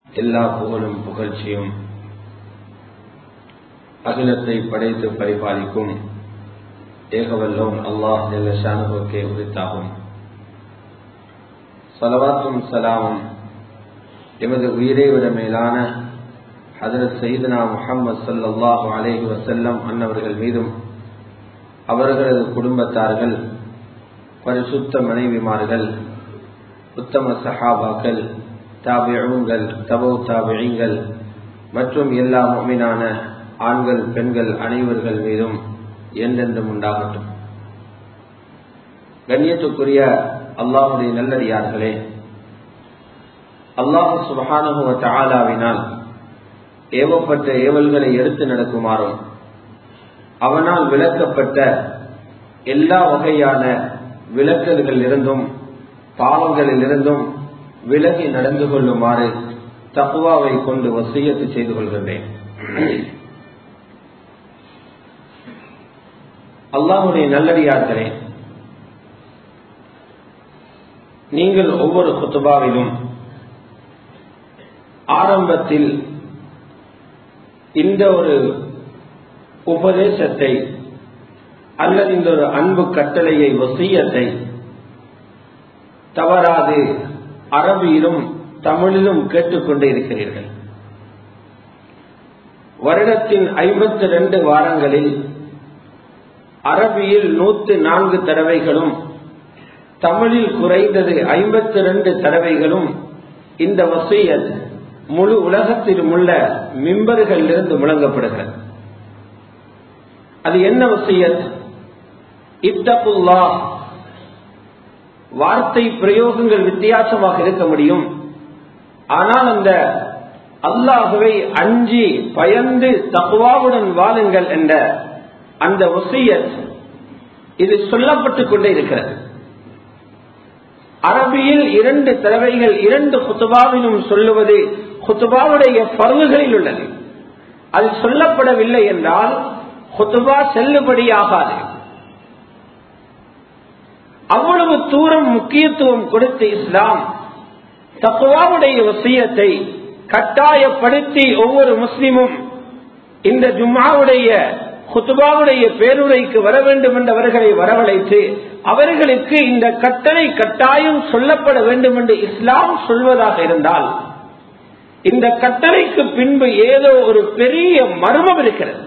எல்லா புகழும் புகழ்ச்சியும் அகிலத்தை படைத்து பரிபாலிக்கும் ஏகவல்லோன் அல்லாஹ் நெல்லஷானுக்கே உரித்தாகும் சலவாத்தும் சலாமும் எமது உயிரை விட மேலான ஹதரத் சைதனா முகமது சல்லாஹு அலேஹி வசல்லம் அன்னவர்கள் மீதும் அவர்களது குடும்பத்தார்கள் பரிசுத்த மனைவிமார்கள் உத்தம சஹாபாக்கள் தாபியங்கள் தபோ தாபியங்கள் மற்றும் எல்லா மொமினான ஆண்கள் பெண்கள் அனைவர்கள் மீதும் என்றென்றும் உண்டாகட்டும் கண்ணியத்துக்குரிய அல்லாஹுடைய நல்லடியார்களே அல்லாஹு சுபஹானுவ தாலாவினால் ஏவப்பட்ட ஏவல்களை எடுத்து நடக்குமாறும் அவனால் விளக்கப்பட்ட எல்லா வகையான விளக்கல்கள் இருந்தும் பாவங்களில் இருந்தும் விலகி நடந்து கொள்ளுமாறு தக்குவாவை கொண்டு வசியத்து செய்து கொள்கின்றேன் அல்லாஹுடைய நல்லடியார்களே நீங்கள் ஒவ்வொரு குத்துபாவிலும் ஆரம்பத்தில் இந்த ஒரு உபதேசத்தை அல்லது இந்த ஒரு அன்பு கட்டளையை வசியத்தை தவறாது அரபியிலும் தமிழிலும் கேட்டுக்கொண்டே இருக்கிறீர்கள் வருடத்தின் ஐம்பத்தி ரெண்டு வாரங்களில் அரபியில் நூத்து நான்கு தடவைகளும் தமிழில் குறைந்தது ஐம்பத்தி ரெண்டு தடவைகளும் இந்த வசையல் முழு உலகத்திலும் உள்ள மிம்பர்களிலிருந்து முழங்கப்படுகிறது அது என்ன வசியத் இத்தகுல்லா வார்த்தை பிரயோகங்கள் வித்தியாசமாக இருக்க முடியும் ஆனால் அந்த அல்லாஹுவை அஞ்சி பயந்து தகுவாவுடன் வாழுங்கள் என்ற அந்த வசியத் இது சொல்லப்பட்டுக் கொண்டே இருக்கிறது அரபியில் இரண்டு தடவைகள் இரண்டு குத்துபாவிலும் சொல்லுவது குத்துபாவுடைய பருவுகளில் உள்ளது அது சொல்லப்படவில்லை என்றால் குத்துபா செல்லுபடியாகாது அவ்வளவு தூரம் முக்கியத்துவம் கொடுத்த இஸ்லாம் தக்குவாவுடைய விஷயத்தை கட்டாயப்படுத்தி ஒவ்வொரு முஸ்லிமும் இந்த ஜும்மாவுடைய குத்துபாவுடைய பேருரைக்கு வர வேண்டும் என்றவர்களை வரவழைத்து அவர்களுக்கு இந்த கட்டளை கட்டாயம் சொல்லப்பட வேண்டும் என்று இஸ்லாம் சொல்வதாக இருந்தால் இந்த கட்டளைக்கு பின்பு ஏதோ ஒரு பெரிய மர்மம் இருக்கிறது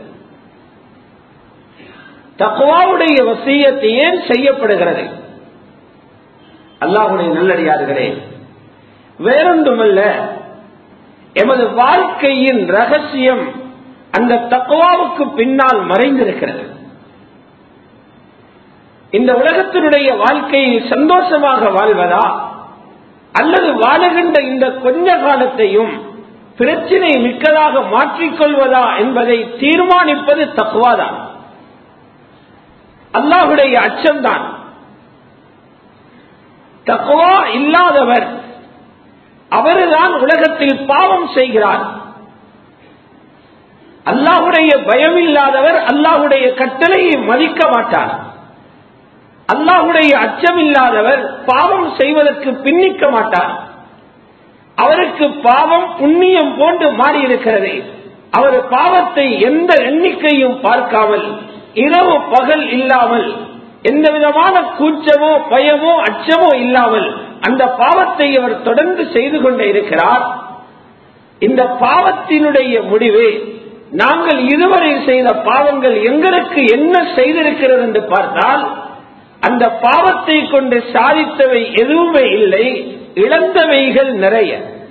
தக்குவாவுடைய வசியத்தை ஏன் செய்யப்படுகிறது அல்லாஹுடைய நல்லடியார்களே வேறொன்றுமல்ல எமது வாழ்க்கையின் ரகசியம் அந்த தக்குவாவுக்கு பின்னால் மறைந்திருக்கிறது இந்த உலகத்தினுடைய வாழ்க்கையை சந்தோஷமாக வாழ்வதா அல்லது வாழுகின்ற இந்த கொஞ்ச காலத்தையும் பிரச்சினை மிக்கதாக மாற்றிக்கொள்வதா என்பதை தீர்மானிப்பது தக்குவாதான் அல்லாஹுடைய அச்சம்தான் தக்குவா இல்லாதவர் அவருதான் உலகத்தில் பாவம் செய்கிறார் அல்லாஹுடைய பயம் இல்லாதவர் அல்லாஹுடைய கட்டளையை மதிக்க மாட்டார் அல்லாஹுடைய அச்சம் இல்லாதவர் பாவம் செய்வதற்கு பின்னிக்க மாட்டார் அவருக்கு பாவம் புண்ணியம் போன்று மாறியிருக்கிறது அவர் பாவத்தை எந்த எண்ணிக்கையும் பார்க்காமல் இரவு பகல் இல்லாமல் எந்த விதமான கூச்சமோ பயமோ அச்சமோ இல்லாமல் அந்த பாவத்தை அவர் தொடர்ந்து செய்து கொண்டே இருக்கிறார் இந்த பாவத்தினுடைய முடிவு நாங்கள் இதுவரை செய்த பாவங்கள் எங்களுக்கு என்ன செய்திருக்கிறது என்று பார்த்தால் அந்த பாவத்தை கொண்டு சாதித்தவை எதுவுமே இல்லை இழந்தவைகள் நிறைய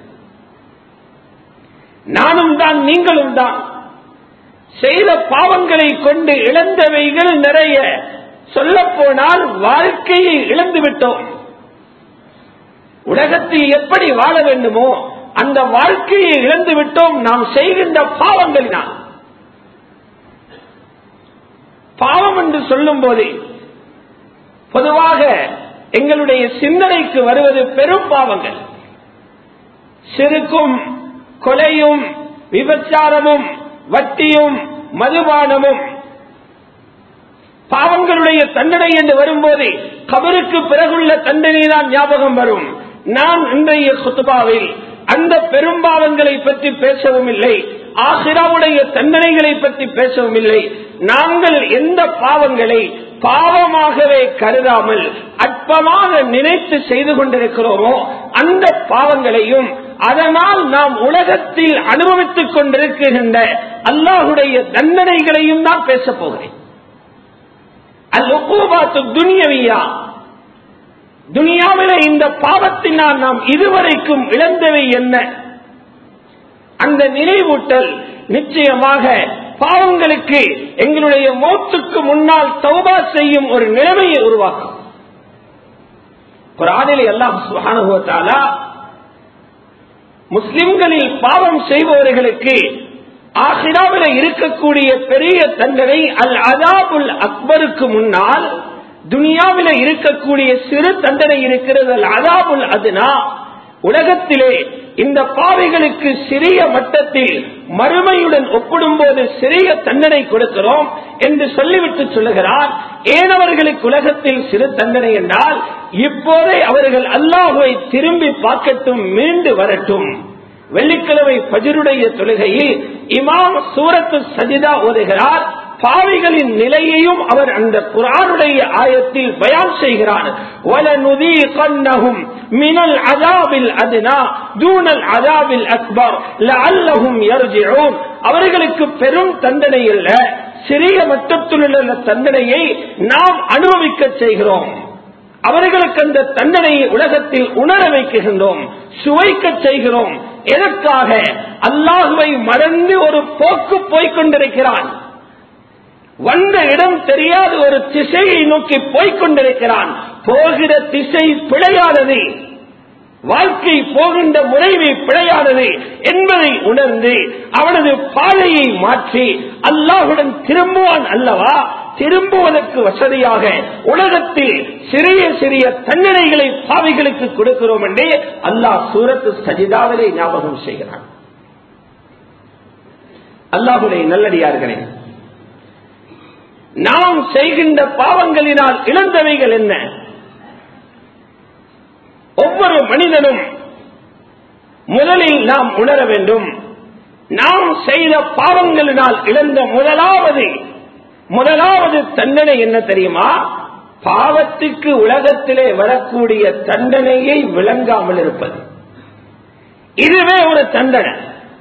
நானும் தான் நீங்களும் தான் செய்த பாவங்களை கொண்டு இழந்தவைகள் நிறைய சொல்ல போனால் வாழ்க்கையை இழந்து விட்டோம் உலகத்தில் எப்படி வாழ வேண்டுமோ அந்த வாழ்க்கையை இழந்து விட்டோம் நாம் செய்கின்ற பாவங்களினால் பாவம் என்று சொல்லும் போது பொதுவாக எங்களுடைய சிந்தனைக்கு வருவது பெரும் பாவங்கள் சிறுக்கும் கொலையும் விபச்சாரமும் வட்டியும் மதுபானமும் பாவங்களுடைய தண்டனை என்று வரும்போது கபருக்கு பிறகுள்ள தண்டனை தான் ஞாபகம் வரும் நான் இன்றைய குத்துபாவில் அந்த பெரும்பாவங்களை பற்றி பேசவும் இல்லை ஆசிராவுடைய தண்டனைகளை பற்றி பேசவும் இல்லை நாங்கள் எந்த பாவங்களை பாவமாகவே கருதாமல் அற்பமாக நினைத்து செய்து கொண்டிருக்கிறோமோ அந்த பாவங்களையும் அதனால் நாம் உலகத்தில் அனுபவித்துக் கொண்டிருக்கின்ற அல்லாஹுடைய தண்டனைகளையும் தான் பேசப் போகிறேன் அல்ல துனியவியா துனியாவில இந்த பாவத்தினால் நாம் இதுவரைக்கும் இழந்தவை என்ன அந்த நினைவூட்டல் நிச்சயமாக பாவங்களுக்கு எங்களுடைய மோத்துக்கு முன்னால் தௌபா செய்யும் ஒரு நிலைமையை உருவாக்கும் குரானில் எல்லாம் சுகானுபவத்தாலா முஸ்லிம்களில் பாவம் செய்பவர்களுக்கு ஆசிராவில் இருக்கக்கூடிய பெரிய தண்டனை அல் அதாபுல் அக்பருக்கு முன்னால் துனியாவில இருக்கக்கூடிய சிறு தண்டனை இருக்கிறது அல் அதாபுல் அதுனா உலகத்திலே இந்த பாவைகளுக்கு சிறிய மட்டத்தில் மறுமையுடன் ஒப்பிடும்போது சிறிய தண்டனை கொடுக்கிறோம் என்று சொல்லிவிட்டு சொல்லுகிறார் ஏன் அவர்களுக்கு உலகத்தில் சிறு தண்டனை என்றால் இப்போதே அவர்கள் அல்லாஹுவை திரும்பி பார்க்கட்டும் மீண்டு வரட்டும் வெள்ளிக்கிழமை பஜருடைய தொழுகையில் இமாம் சூரத்து சஜிதா ஓதுகிறார் பாவிகளின் நிலையையும் அவர் அந்த குரானுடைய ஆயத்தில் பயான் செய்கிறார் وَلَنُذِيقَنَّهُمْ مِنَ الْعَذَابِ الْأَدْنَى دُونَ الْعَذَابِ الْأَكْبَرِ لَعَلَّهُمْ يَرْجِعُونَ அவர்களுக்கு பெரும் தண்டனை அல்ல சிறிய மட்டத்தில் உள்ள தண்டனையை நாம் அனுபவிக்க செய்கிறோம் அவர்களுக்கு அந்த தண்டனையை உலகத்தில் உணர வைக்குகின்றோம் சுவைக்க செய்கிறோம் எதற்காக அல்லாஹுவை மறந்து ஒரு போக்கு போய்கொண்டிருக்கிறான் வந்த இடம் தெரியாத ஒரு திசையை நோக்கி போய்கொண்டிருக்கிறான் போகிற திசை பிழையானது வாழ்க்கை போகின்ற முறைவை பிழையானது என்பதை உணர்ந்து அவனது பாதையை மாற்றி அல்லாஹுடன் திரும்புவான் அல்லவா திரும்புவதற்கு வசதியாக உலகத்தில் சிறிய சிறிய தண்டனைகளை பாவிகளுக்கு கொடுக்கிறோம் என்றே அல்லாஹ் சூரத்து சஜிதாவிலே ஞாபகம் செய்கிறான் அல்லாஹுடைய நல்லடியார்களே நாம் செய்கின்ற பாவங்களினால் இழந்தவைகள் என்ன ஒவ்வொரு மனிதனும் முதலில் நாம் உணர வேண்டும் நாம் செய்த பாவங்களினால் இழந்த முதலாவது முதலாவது தண்டனை என்ன தெரியுமா பாவத்துக்கு உலகத்திலே வரக்கூடிய தண்டனையை விளங்காமல் இருப்பது இதுவே ஒரு தண்டனை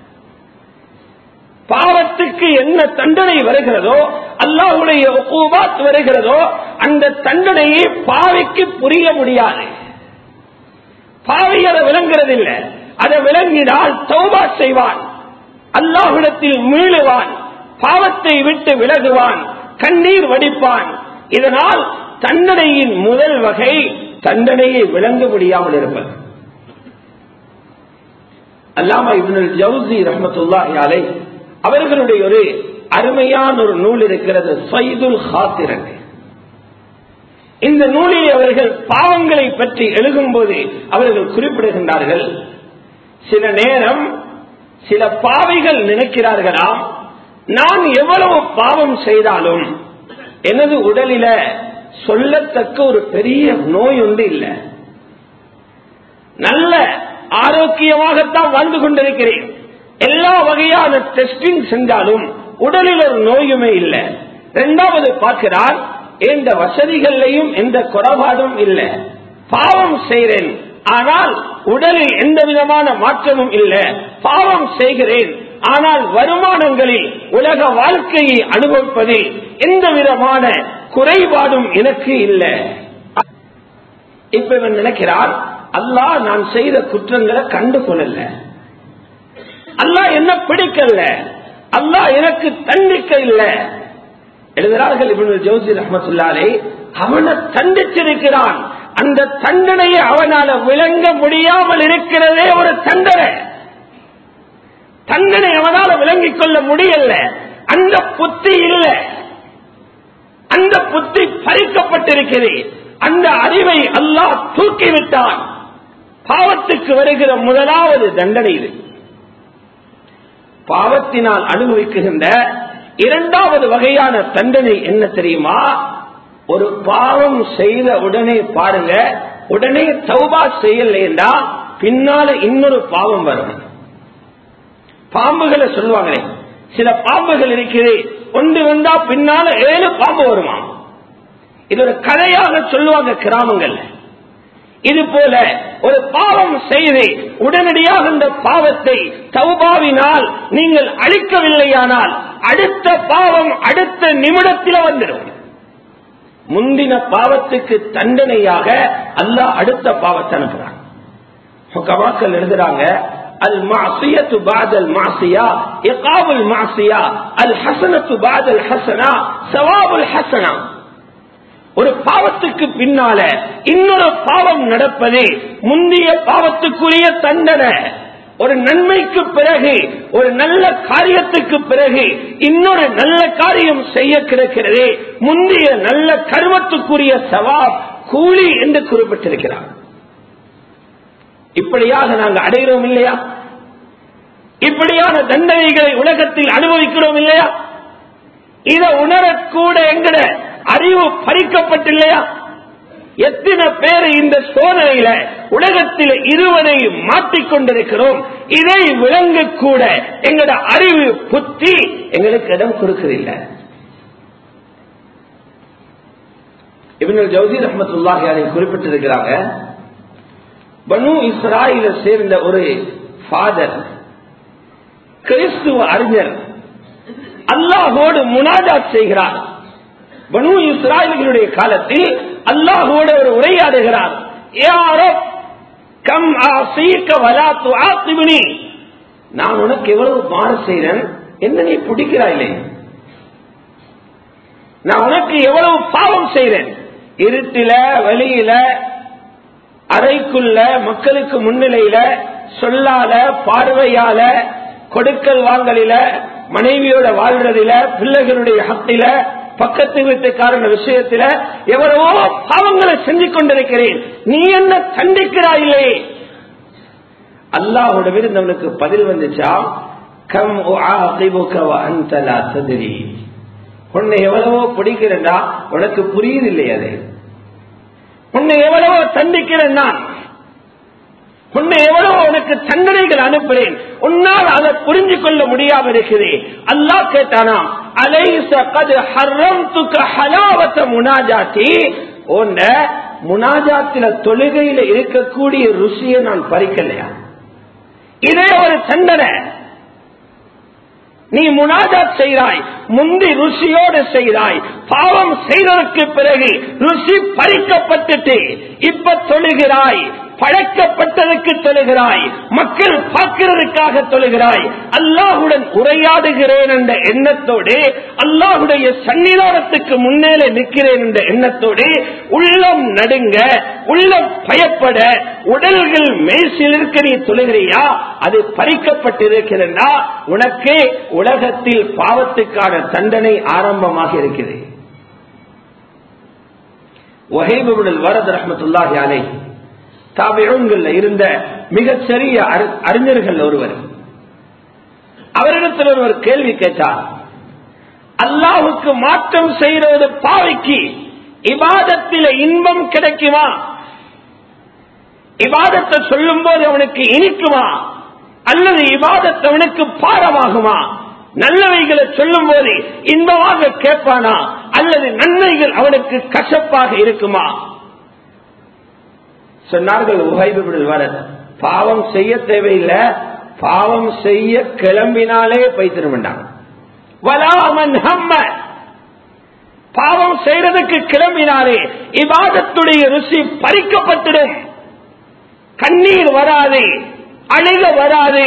பாவத்துக்கு என்ன தண்டனை வருகிறதோ அல்லாஹுடைய ஒக்கூபாத் வருகிறதோ அந்த தண்டனையை பாவிக்கு புரிய முடியாது பாவி அதை விளங்குறதில்லை அதை விளங்கினால் தௌபா செய்வான் அல்லாஹுடத்தில் மீளுவான் பாவத்தை விட்டு விலகுவான் கண்ணீர் வடிப்பான் இதனால் தண்டனையின் முதல் வகை தண்டனையை விளங்க முடியாமல் இருப்பது அல்லாமா இப்னுல் ஜவுசி ரஹமத்துல்லாஹி அலை அவர்களுடைய ஒரு அருமையான ஒரு நூல் இருக்கிறது சைதுல் ஹாத்திரன் இந்த நூலில் அவர்கள் பாவங்களை பற்றி எழுதும்போது அவர்கள் குறிப்பிடுகின்றார்கள் சில நேரம் சில பாவைகள் நினைக்கிறார்களாம் நான் எவ்வளவு பாவம் செய்தாலும் எனது உடலில சொல்லத்தக்க ஒரு பெரிய நோய் ஒன்று இல்லை நல்ல ஆரோக்கியமாகத்தான் வாழ்ந்து கொண்டிருக்கிறேன் எல்லா வகையான டெஸ்டிங் செஞ்சாலும் உடலில் ஒரு நோயுமே இல்லை இரண்டாவது பார்க்கிறார் எந்த வசதிகள்லையும் எந்த குறைபாடும் இல்லை பாவம் செய்கிறேன் ஆனால் உடலில் எந்த விதமான மாற்றமும் இல்லை பாவம் செய்கிறேன் ஆனால் வருமானங்களில் உலக வாழ்க்கையை அனுபவிப்பதில் எந்த விதமான குறைபாடும் எனக்கு இல்லை இப்ப இவன் நினைக்கிறார் அல்லாஹ் நான் செய்த குற்றங்களை கண்டு கொள்ளல அல்லாஹ் என்ன பிடிக்கல அல்லாஹ் எனக்கு தண்டிக்க இல்லை எழுதுகிறார்கள் இவனு ஜோசி ரஹமத்துல்லாலே அவனை தண்டிச்சிருக்கிறான் அந்த தண்டனையை அவனால விளங்க முடியாமல் இருக்கிறதே ஒரு தண்டனை தண்டனை அவனால விளங்கிக் கொள்ள முடியல அந்த புத்தி இல்லை அந்த புத்தி பறிக்கப்பட்டிருக்கிறது அந்த அறிவை அல்லாஹ் தூக்கிவிட்டான் பாவத்துக்கு வருகிற முதலாவது தண்டனை இது பாவத்தினால் அனுபவிக்குகின்ற இரண்டாவது வகையான தண்டனை என்ன தெரியுமா ஒரு பாவம் செய்த உடனே பாருங்க உடனே தௌபா செய்யலைண்டா பின்னால இன்னொரு பாவம் வரும் பாம்புகளை சொல்லுவாங்களே சில பாம்புகள் இருக்குது ஒன்று வந்தா பின்னால ஏழு பாம்பு வருமா இது ஒரு கதையாக சொல்லுவாங்க கிராமங்கள்ல இது போல ஒரு பாவம் செய்து உடனடியாக இந்த பாவத்தை தௌபாவினால் நீங்கள் அழிக்கவில்லையானால் அடுத்த பாவம் அடுத்த நிமிடத்தில் வந்துடும் முந்தின பாவத்துக்கு தண்டனையாக அல்லாஹ் அடுத்த பாவத்தை அனுப்புறான் கவாக்கள் எழுதுறாங்க அல் மாசியத்து பாதல் மாசியா இகாபுல் மாசியா அல் ஹசனத்து பாதல் ஹசனா சவாபுல் ஹசனா ஒரு பாவத்துக்கு பின்னால இன்னொரு பாவம் நடப்பதே முந்தைய பாவத்துக்குரிய தண்டனை ஒரு நன்மைக்கு பிறகு ஒரு நல்ல காரியத்துக்கு பிறகு இன்னொரு நல்ல காரியம் செய்ய கிடைக்கிறதே முந்தைய நல்ல கர்மத்துக்குரிய சவாப் கூலி என்று குறிப்பிட்டிருக்கிறார் இப்படியாக நாங்கள் அடைகிறோம் இல்லையா இப்படியான தண்டனைகளை உலகத்தில் அனுபவிக்கிறோம் இல்லையா இதை உணரக்கூட எங்கட அறிவு பறிக்கப்பட்டில்லையா எத்தனை பேர் இந்த சோதனையில உலகத்தில் இருவரை மாட்டிக்கொண்டிருக்கிறோம் இதை விளங்கக்கூட எங்களோட அறிவு புத்தி எங்களுக்கு இடம் கொடுக்கறதில்லை இவங்க ஜவுதி ரஹமத்துல்லாஹி அதை குறிப்பிட்டிருக்கிறாங்க பனு இஸ்ராயில சேர்ந்த ஒரு ஃபாதர் கிறிஸ்துவ அறிஞர் அல்லாஹோடு முனாஜாத் செய்கிறார் பனு இஸ்ராயல்களுடைய காலத்தில் அல்லாஹோடு ஒரு உரையாடுகிறார் யாரோ கம் ஆசீக்க வலாத்து ஆத்திமினி நான் உனக்கு எவ்வளவு மாறு செய்தேன் என்ன நீ பிடிக்கிறாயில்லை நான் உனக்கு எவ்வளவு பாவம் செய்தேன் இருட்டில வெளியில அறைக்குள்ள மக்களுக்கு முன்னிலையில சொல்லால பார்வையால கொடுக்கல் வாங்கலில மனைவியோட வாழ்றதில பிள்ளைகளுடைய ஹத்தில பக்கத்து வீட்டுக்காரங்க விஷயத்துல எவ்வளவோ பாவங்களை செஞ்சு கொண்டிருக்கிறேன் நீ என்ன கண்டிக்கிறாயில்லே அல்லாஹோட விருந்தவனுக்கு பதில் வந்துச்சா கம் அந்தலா சதிரி உன்னை எவ்வளவோ பிடிக்கிறேன்டா உனக்கு புரியுது இல்லையா அது உன்னை எவ்வளவோ தண்டிக்கிறேன் நான் உன்னை எவ்வளவு உனக்கு தண்டனைகள் அனுப்புறேன் உன்னால் அதை புரிஞ்சு கொள்ள முடியாம இருக்குது அல்லாஹ் கேட்டானா அலைச கது ஹர்ரம் துக்க ஹலாவத்த முனாஜாத்தி உன்ன முனாஜாத்தில தொழுகையில இருக்கக்கூடிய ருசியை நான் பறிக்கலையா இதே ஒரு தண்டனை நீ முனாஜாத் செய்தாய் முந்தி ருசியோடு செய்தாய் பாவம் செய்ததற்கு பிறகு ருசி பறிக்கப்பட்டுட்டு இப்ப தொழுகிறாய் பழக்கப்பட்டதற்கு தொழுகிறாய் மக்கள் பார்க்கிறதுக்காக தொழுகிறாய் அல்லாஹுடன் உரையாடுகிறேன் என்ற எண்ணத்தோடு அல்லாஹுடைய சன்னிதானத்துக்கு முன்னேலே நிற்கிறேன் என்ற எண்ணத்தோடு உள்ளம் நடுங்க உள்ளம் பயப்பட உடல்கள் மேசில் இருக்க நீ தொழுகிறியா அது பறிக்கப்பட்டிருக்கிறதா உனக்கு உலகத்தில் பாவத்துக்கான தண்டனை ஆரம்பமாக இருக்கிறது வகைபுடல் வரத் ரஹமத்துல்லாஹி அலை தாபிழங்கள்ல இருந்த மிகச்சிறிய அறிஞர்கள் ஒருவர் அவரிடத்தில் ஒருவர் கேள்வி கேட்டார் அல்லாஹுக்கு மாற்றம் செய்வது பாவைக்கு இபாதத்தில இன்பம் கிடைக்குமா இபாதத்தை சொல்லும் போது அவனுக்கு இனிக்குமா அல்லது இபாதத் அவனுக்கு பாரமாகுமா நல்லவைகளை சொல்லும் போது இன்பமாக கேட்பானா அல்லது நன்மைகள் அவனுக்கு கசப்பாக இருக்குமா சொன்னார்கள் உகைபிபிடில் வர பாவம் செய்ய தேவையில்லை பாவம் செய்ய கிளம்பினாலே பைத்திருமெண்டாங்க வலாமன் ஹம்ம பாவம் செய்யறதுக்கு கிளம்பினாலே இவாதத்துடைய ருசி பறிக்கப்பட்டுடும் கண்ணீர் வராது அழுக வராது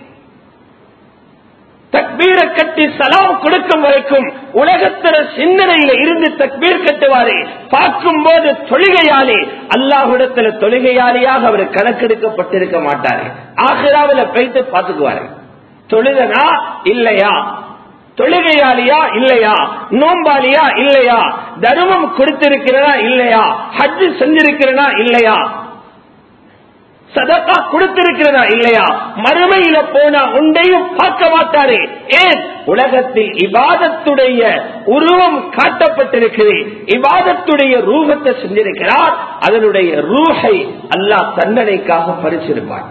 தக்பீரை கட்டி சலாம் கொடுக்கும் வரைக்கும் உலகத்திர சிந்தனையில இருந்து தக்பீர் கட்டுவாரே பார்க்கும் போது தொழுகையாலே அல்லாஹிடத்துல தொழுகையாளியாக அவர் கணக்கெடுக்கப்பட்டிருக்க மாட்டாரு ஆசிராவில போயிட்டு பார்த்துக்குவாரு தொழுதனா இல்லையா தொழுகையாளியா இல்லையா நோம்பாளியா இல்லையா தர்மம் கொடுத்திருக்கிறதா இல்லையா ஹஜ் செஞ்சிருக்கிறனா இல்லையா சதக்கா கொடுத்திருக்கிறதா இல்லையா மறுமையில போனா உண்டையும் பார்க்க மாட்டாரு ஏன் உலகத்தில் இபாதத்துடைய உருவம் காட்டப்பட்டிருக்கிறது இபாதத்துடைய ரூபத்தை செஞ்சிருக்கிறார் அதனுடைய ரூஹை அல்லாஹ் தண்டனைக்காக பறிச்சிருப்பார்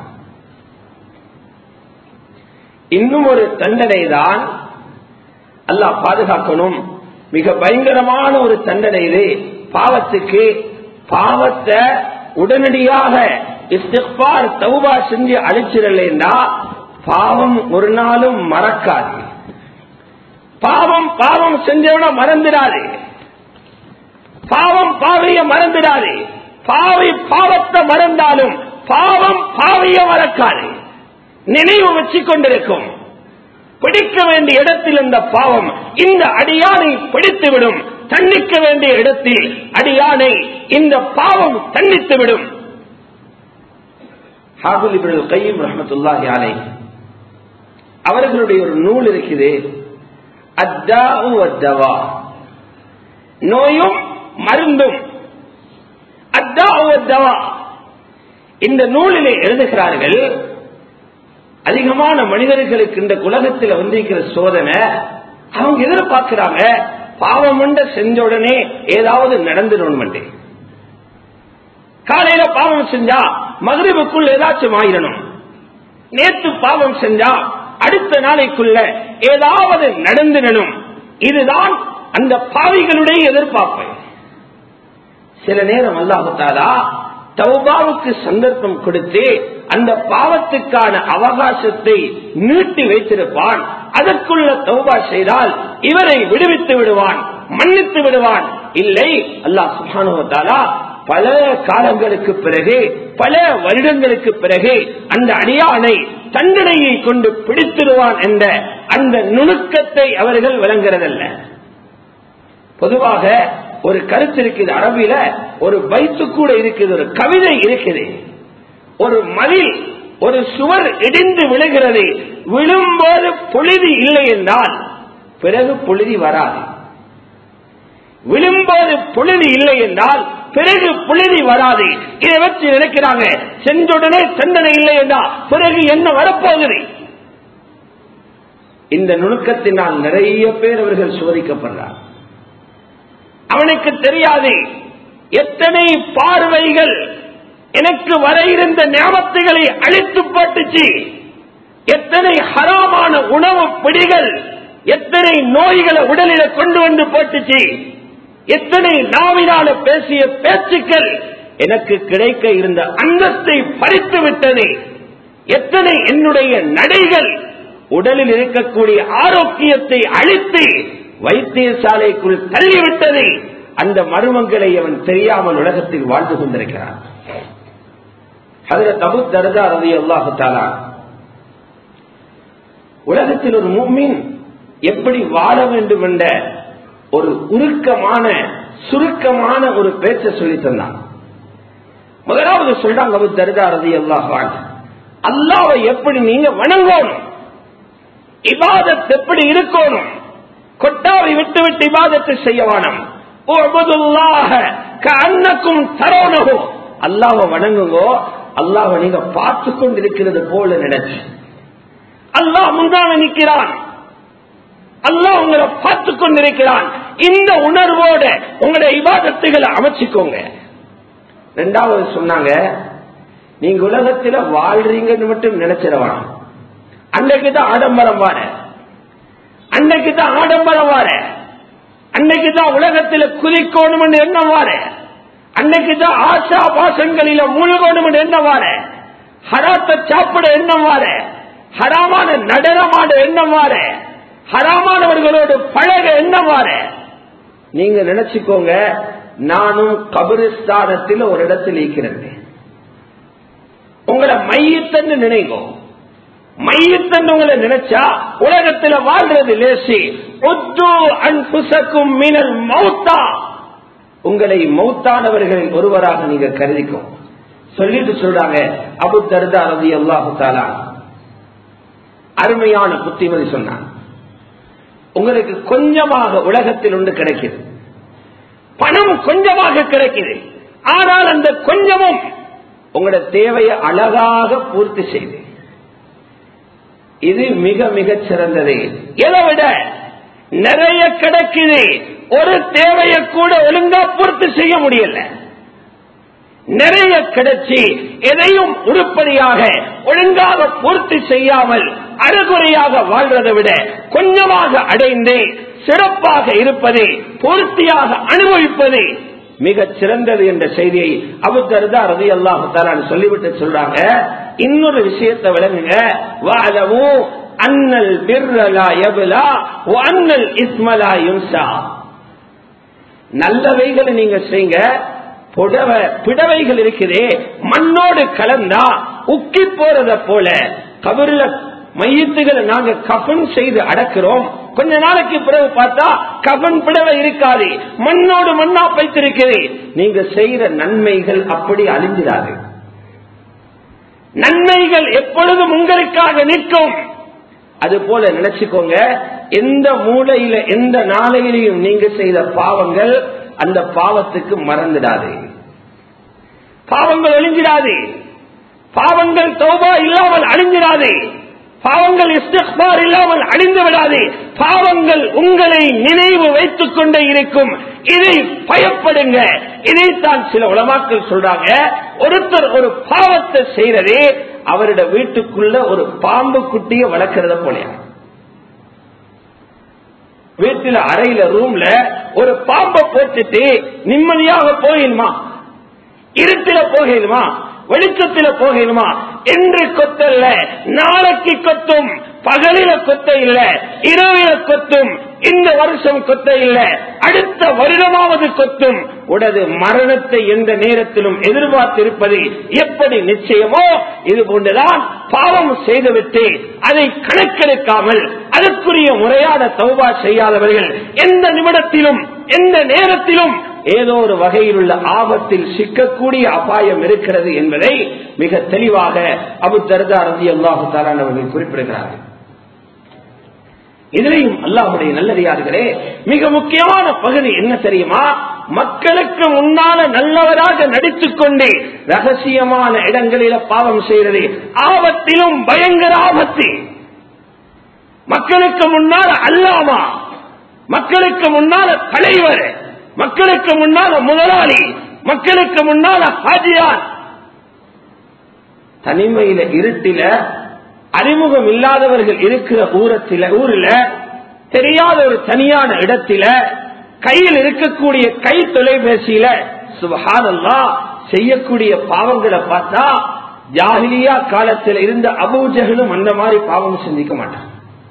இன்னும் ஒரு தண்டனை தான் அல்லாஹ் பாதுகாக்கணும் மிக பயங்கரமான ஒரு தண்டனை இது பாவத்துக்கு பாவத்தை உடனடியாக இஸ்திக்பார் தௌபா செஞ்சு அழிச்சிடலா பாவம் ஒரு நாளும் மறக்காது பாவம் பாவம் செஞ்சவன மறந்துடாது பாவம் பாவைய மறந்துடாது பாவை பாவத்தை மறந்தாலும் பாவம் பாவைய மறக்காது நினைவு வச்சு கொண்டிருக்கும் பிடிக்க வேண்டிய இடத்தில் இந்த பாவம் இந்த அடியானை பிடித்துவிடும் தண்டிக்க வேண்டிய இடத்தில் அடியானை இந்த பாவம் தண்டித்துவிடும் ஹாபுல் இப்ரல் கையும் ரஹமத்துல்லாஹி அலை அவர்களுடைய ஒரு நூல் இருக்குது அத்தாவு அத்தவா நோயும் மருந்தும் அத்தாவு அத்தவா இந்த நூலிலே எழுதுகிறார்கள் அதிகமான மனிதர்களுக்கு இந்த உலகத்தில் வந்திருக்கிற சோதனை அவங்க எதிர்பார்க்கிறாங்க பாவம் உண்ட செஞ்ச உடனே ஏதாவது நடந்துடணும் காலையில பாவம் செஞ்சா மகிழ்வுக்குள் ஏதாச்சும் ஆயிரணும் நேற்று பாவம் செஞ்சா அடுத்த நாளைக்குள்ள ஏதாவது நடந்துடணும் இதுதான் அந்த பாவிகளுடைய எதிர்பார்ப்பு சில நேரம் அல்லாஹாலா தௌபாவுக்கு சந்தர்ப்பம் கொடுத்து அந்த பாவத்துக்கான அவகாசத்தை நீட்டி வைத்திருப்பான் அதற்குள்ள தௌபா செய்தால் இவரை விடுவித்து விடுவான் மன்னித்து விடுவான் இல்லை அல்லாஹ் சுபானுவத்தாலா பல காலங்களுக்கு பிறகு பல வருடங்களுக்கு பிறகு அந்த அடியானை தண்டனையை கொண்டு பிடித்திடுவான் என்ற அந்த நுணுக்கத்தை அவர்கள் விளங்குறதல்ல பொதுவாக ஒரு கருத்து இருக்குது அரபில ஒரு பைத்து கூட இருக்குது ஒரு கவிதை இருக்குது ஒரு மதில் ஒரு சுவர் இடிந்து விழுகிறது விழும்போது புழுதி இல்லை என்றால் பிறகு புழுதி வராது விழும்போது புழுதி இல்லை என்றால் பிறகு புழுதி வராது இதை வச்சு நினைக்கிறாங்க சென்றுடனே தண்டனை இல்லை என்றால் பிறகு என்ன வரப்போகுது இந்த நுணுக்கத்தினால் நிறைய பேர் அவர்கள் சோதிக்கப்படுறார் அவனுக்கு தெரியாது எத்தனை பார்வைகள் எனக்கு வர இருந்த ஞாபகத்துகளை அழித்து போட்டுச்சு எத்தனை ஹராமான உணவு பிடிகள் எத்தனை நோய்களை உடலில கொண்டு வந்து போட்டுச்சு எத்தனை நாவினால பேசிய பேச்சுக்கள் எனக்கு கிடைக்க இருந்த அந்தஸ்தை பறித்து விட்டது எத்தனை என்னுடைய நடைகள் உடலில் இருக்கக்கூடிய ஆரோக்கியத்தை அழித்து வைத்தியசாலைக்குள் தள்ளிவிட்டது அந்த மர்மங்களை அவன் தெரியாமல் உலகத்தில் வாழ்ந்து கொண்டிருக்கிறான் அதில் தபு தர்தா ரவி அல்லாஹு தாலா உலகத்தில் ஒரு மூமின் எப்படி வாழ வேண்டும் என்ற ஒரு உருக்கமான சுருக்கமான ஒரு பேச்சை சொல்லி தந்தான் முதலாவது சொல்றாங்க அபு தர்தா ரதி அல்லாஹான் அல்லாவை எப்படி நீங்க வணங்கணும் இபாதத் எப்படி இருக்கணும் கொட்டாவை விட்டு விட்டு இபாதத்தை செய்ய வேணும் அன்னக்கும் தரோனகோ அல்லாவை வணங்குங்கோ அல்லாவை நீங்க பார்த்து கொண்டிருக்கிறது போல நினைச்சு அல்லாஹ் முந்தான நிற்கிறான் அல்லாஹ் உங்களை பார்த்து கொண்டிருக்கிறான் இந்த உணர்வோட உங்களுடைய இபாதத்துகளை அமைச்சுக்கோங்க ரெண்டாவது சொன்னாங்க நீங்க உலகத்துல வாழ்றீங்கன்னு மட்டும் நினைச்சிடவான் அன்னைக்குதான் ஆடம்பரம் வார அன்னைக்குதான் ஆடம்பரம் வார அன்னைக்குதான் உலகத்துல குதிக்கணும் எண்ணம் வார அன்னைக்குதான் ஆசா பாசங்களில மூழ்கணும் எண்ணம் வார ஹராத்த சாப்பிட எண்ணம் வார ஹராமான நடனமாட எண்ணம் வார ஹராமானவர்களோடு பழக எண்ணம் வார நீங்க நினைச்சுக்கோங்க நானும் கபிரிஸ்தானத்தில் ஒரு இடத்தில் இருக்கிறேன் உங்களை மையத்தன்னு நினைங்கோ மையத்தன்னு உங்களை நினைச்சா உலகத்தில் வாழ்றது லேசி அன்புசக்கும் மீனல் மௌத்தா உங்களை மௌத்தானவர்கள் ஒருவராக நீங்க கருதிக்கும் சொல்லிட்டு சொல்றாங்க அபு தர்தா ரவி அல்லாஹு தாலா அருமையான புத்திமதி சொன்னான் உங்களுக்கு கொஞ்சமாக உலகத்தில் ஒன்று கிடைக்குது பணம் கொஞ்சமாக கிடைக்குது ஆனால் அந்த கொஞ்சமும் உங்களோட தேவையை அழகாக பூர்த்தி செய்து இது மிக மிக சிறந்தது இதை விட நிறைய கிடைக்குது ஒரு தேவையை கூட ஒழுங்கா பூர்த்தி செய்ய முடியல நிறைய கிடைச்சி எதையும் உருப்படியாக ஒழுங்காக பூர்த்தி செய்யாமல் அறகுறையாக வாழ்வதை விட கொஞ்சமாக அடைந்து சிறப்பாக இருப்பது பூர்த்தியாக அனுபவிப்பது மிக சிறந்தது என்ற செய்தியை அபுத்தருதா ரதி அல்லாஹு சொல்லிவிட்டு சொல்றாங்க இன்னொரு விஷயத்தை விளங்குங்க வாழவோ அன்னல் பிர்ரலா எபுலா அன்னல் இஸ்மலா யுன்சா நல்லவைகளை நீங்க செய்யுங்க புடவ பிடவைகள் இருக்குதே மண்ணோடு கலந்தா உக்கி போறத போல கபருல மையத்துகளை நாங்க கபன் செய்து அடக்கிறோம் கொஞ்ச நாளைக்கு பிறகு பார்த்தா கபன் பிடவை இருக்காது மண்ணோடு மண்ணா பைத்திருக்கிறது நீங்க செய்யற நன்மைகள் அப்படி அழிஞ்சிடாது நன்மைகள் எப்பொழுதும் உங்களுக்காக நிற்கும் அது போல நினைச்சுக்கோங்க எந்த மூலையில எந்த நாளையிலையும் நீங்க செய்த பாவங்கள் அந்த பாவத்துக்கு மறந்துடாது பாவங்கள் அழிஞ்சிடாது பாவங்கள் தௌபா இல்லாமல் அழிஞ்சிடாது பாவங்கள் இஸ்திக்பார் இல்லாமல் அழிந்து விடாது பாவங்கள் உங்களை நினைவு வைத்துக் கொண்டே இருக்கும் இதை பயப்படுங்க இதைத்தான் சில உலமாக்கள் சொல்றாங்க ஒருத்தர் ஒரு பாவத்தை செய்யறதே அவருடைய வீட்டுக்குள்ள ஒரு பாம்பு குட்டிய வளர்க்கறத போலையா வீட்டுல அறையில ரூம்ல ஒரு பாம்பை போட்டுட்டு நிம்மதியாக போயிடுமா இருட்டில போகணுமா வெளிச்சத்தில போகணுமா என்று கொத்தல்ல நாளைக்கு கொத்தும் பகலில கொத்த இல்ல இரவில கொத்தும் இந்த வருஷம் கொத்த இல்ல அடுத்த வருடமாவது கொத்தும் உடது மரணத்தை எந்த நேரத்திலும் எதிர்பார்த்திருப்பது எப்படி நிச்சயமோ இது போன்றுதான் பாவம் செய்துவிட்டு அதை கணக்கெடுக்காமல் அதற்குரிய முறையான தௌபா செய்யாதவர்கள் எந்த நிமிடத்திலும் எந்த நேரத்திலும் ஏதோ ஒரு வகையில் உள்ள ஆபத்தில் சிக்கக்கூடிய அபாயம் இருக்கிறது என்பதை மிக தெளிவாக அபு தர்தா ரதி அல்லாஹு அவர்கள் குறிப்பிடுகிறார்கள் இதிலையும் அல்லாஹுடைய நல்லடியார்களே மிக முக்கியமான பகுதி என்ன தெரியுமா மக்களுக்கு முன்னால நல்லவராக நடித்துக் கொண்டே ரகசியமான இடங்களில பாவம் செய்யறது ஆபத்திலும் பயங்கர ஆபத்து மக்களுக்கு முன்னால அல்லாமா மக்களுக்கு முன்னால தலைவர் மக்களுக்கு முன்னால முதலாளி மக்களுக்கு முன்னால ஹாஜியார் தனிமையில இருட்டில அறிமுகம் இல்லாதவர்கள் இருக்கிற ஊரத்தில ஊர்ல தெரியாத ஒரு தனியான இடத்தில கையில் இருக்கக்கூடிய கை தொலைபேசியில சுபஹானல்லா செய்யக்கூடிய பாவங்களை பார்த்தா ஜாகிலியா காலத்தில் இருந்த அபூஜகளும் அந்த மாதிரி பாவம் சிந்திக்க மாட்டான்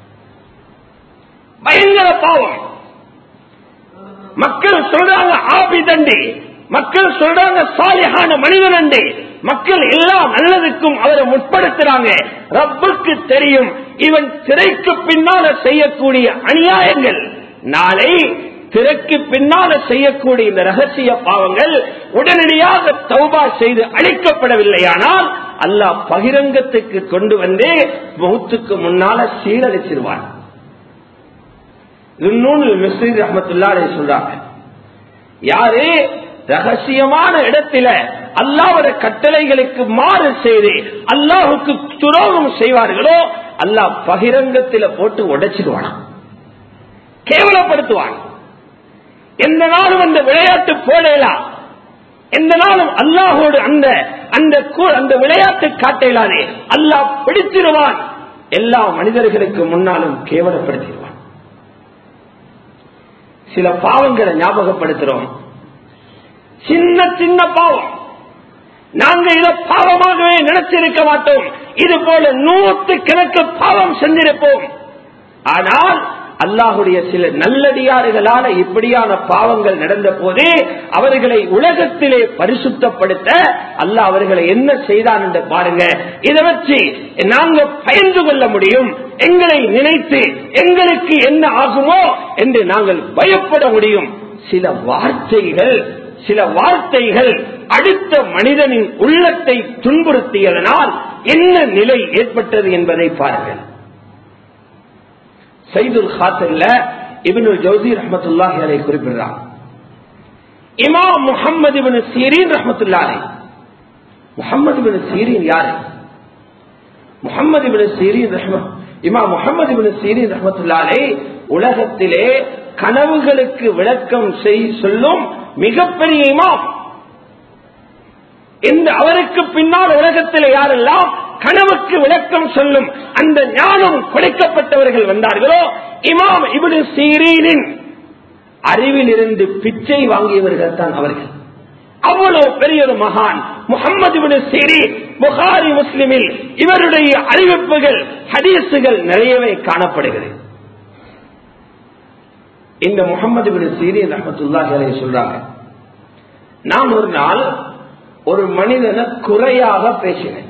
பயங்கர பாவம் மக்கள் சொல்றாங்க ஆபி தண்டி மக்கள் சொல்றாங்க சாலியான மனிதன் மக்கள் எல்லா நல்லதுக்கும் அவரை முற்படுத்துறாங்க ரப்புக்கு தெரியும் இவன் திரைக்கு பின்னால செய்யக்கூடிய அநியாயங்கள் நாளை திரைக்கு பின்னால செய்யக்கூடிய இந்த ரகசிய பாவங்கள் உடனடியாக தௌபா செய்து அழிக்கப்படவில்லையானால் அல்லாஹ் பகிரங்கத்துக்கு கொண்டு வந்து முகத்துக்கு முன்னால சீரழிச்சிருவான் மிஸ்ரீர் ரஹமத்துல்லா சொல்றாங்க யாரு ரகசியமான இடத்தில அல்லாவோட கட்டளைகளுக்கு மாறு செய்து அல்லாஹுக்கு துரோகம் செய்வார்களோ அல்லாஹ் பகிரங்கத்தில போட்டு உடைச்சிடுவான் கேவலப்படுத்துவான் எந்த நாளும் அந்த விளையாட்டு போடலாம் எந்த நாளும் அல்லாஹோடு அந்த அந்த அந்த விளையாட்டு காட்டலாதே அல்லாஹ் பிடிச்சிருவான் எல்லா மனிதர்களுக்கு முன்னாலும் கேவலப்படுத்திடுவான் சில பாவங்களை ஞாபகப்படுத்துறோம் சின்ன சின்ன பாவம் நாங்க இதை பாவமாகவே நினைச்சிருக்க மாட்டோம் இது போல நூற்று கணக்கு பாவம் செஞ்சிருப்போம் ஆனால் அல்லாஹுடைய சில நல்லடியாறுகளால இப்படியான பாவங்கள் நடந்த போதே அவர்களை உலகத்திலே பரிசுத்தப்படுத்த அல்லாஹ் அவர்களை என்ன செய்தான் என்று பாருங்க இதை வச்சு நாங்க பயந்து கொள்ள முடியும் எங்களை நினைத்து எங்களுக்கு என்ன ஆகுமோ என்று நாங்கள் பயப்பட முடியும் சில வார்த்தைகள் சில வார்த்தைகள் அடுத்த மனிதனின் உள்ளத்தை துன்புறுத்தியதனால் என்ன நிலை ஏற்பட்டது என்பதை பாருங்கள் சைதுல் ஹாத்தல்ல இபினுல் ஜோசி ரஹமத்துல்லாஹி அலை குறிப்பிடுறார் இமாம் முகமது இபின் சீரின் ரஹமத்துல்லாஹி முகமது பின் சீரின் யாரு முகமது பின் சீரின் ரஹ்ம இமா முகமது பின் சீரின் ரஹமத்துல்லாலே உலகத்திலே கனவுகளுக்கு விளக்கம் செய் சொல்லும் மிகப்பெரிய இமாம் இந்த அவருக்கு பின்னால் உலகத்தில் யாரெல்லாம் கனவுக்கு விளக்கம் சொல்லும் அந்த ஞானம் கொடுக்கப்பட்டவர்கள் வந்தார்களோ இமாம் இபின் சீரீனின் அறிவில் இருந்து பிச்சை வாங்கியவர்கள் தான் அவர்கள் அவ்வளவு பெரிய ஒரு மகான் முகமது சீரி புகாரி முஸ்லிமில் இவருடைய அறிவிப்புகள் ஹதீசுகள் நிறையவே காணப்படுகிறது இந்த முகமது பின் சீரி ரஹமத்துல்லாஹி சொல்றாங்க நான் ஒரு நாள் ஒரு மனிதனை குறையாக பேசினேன்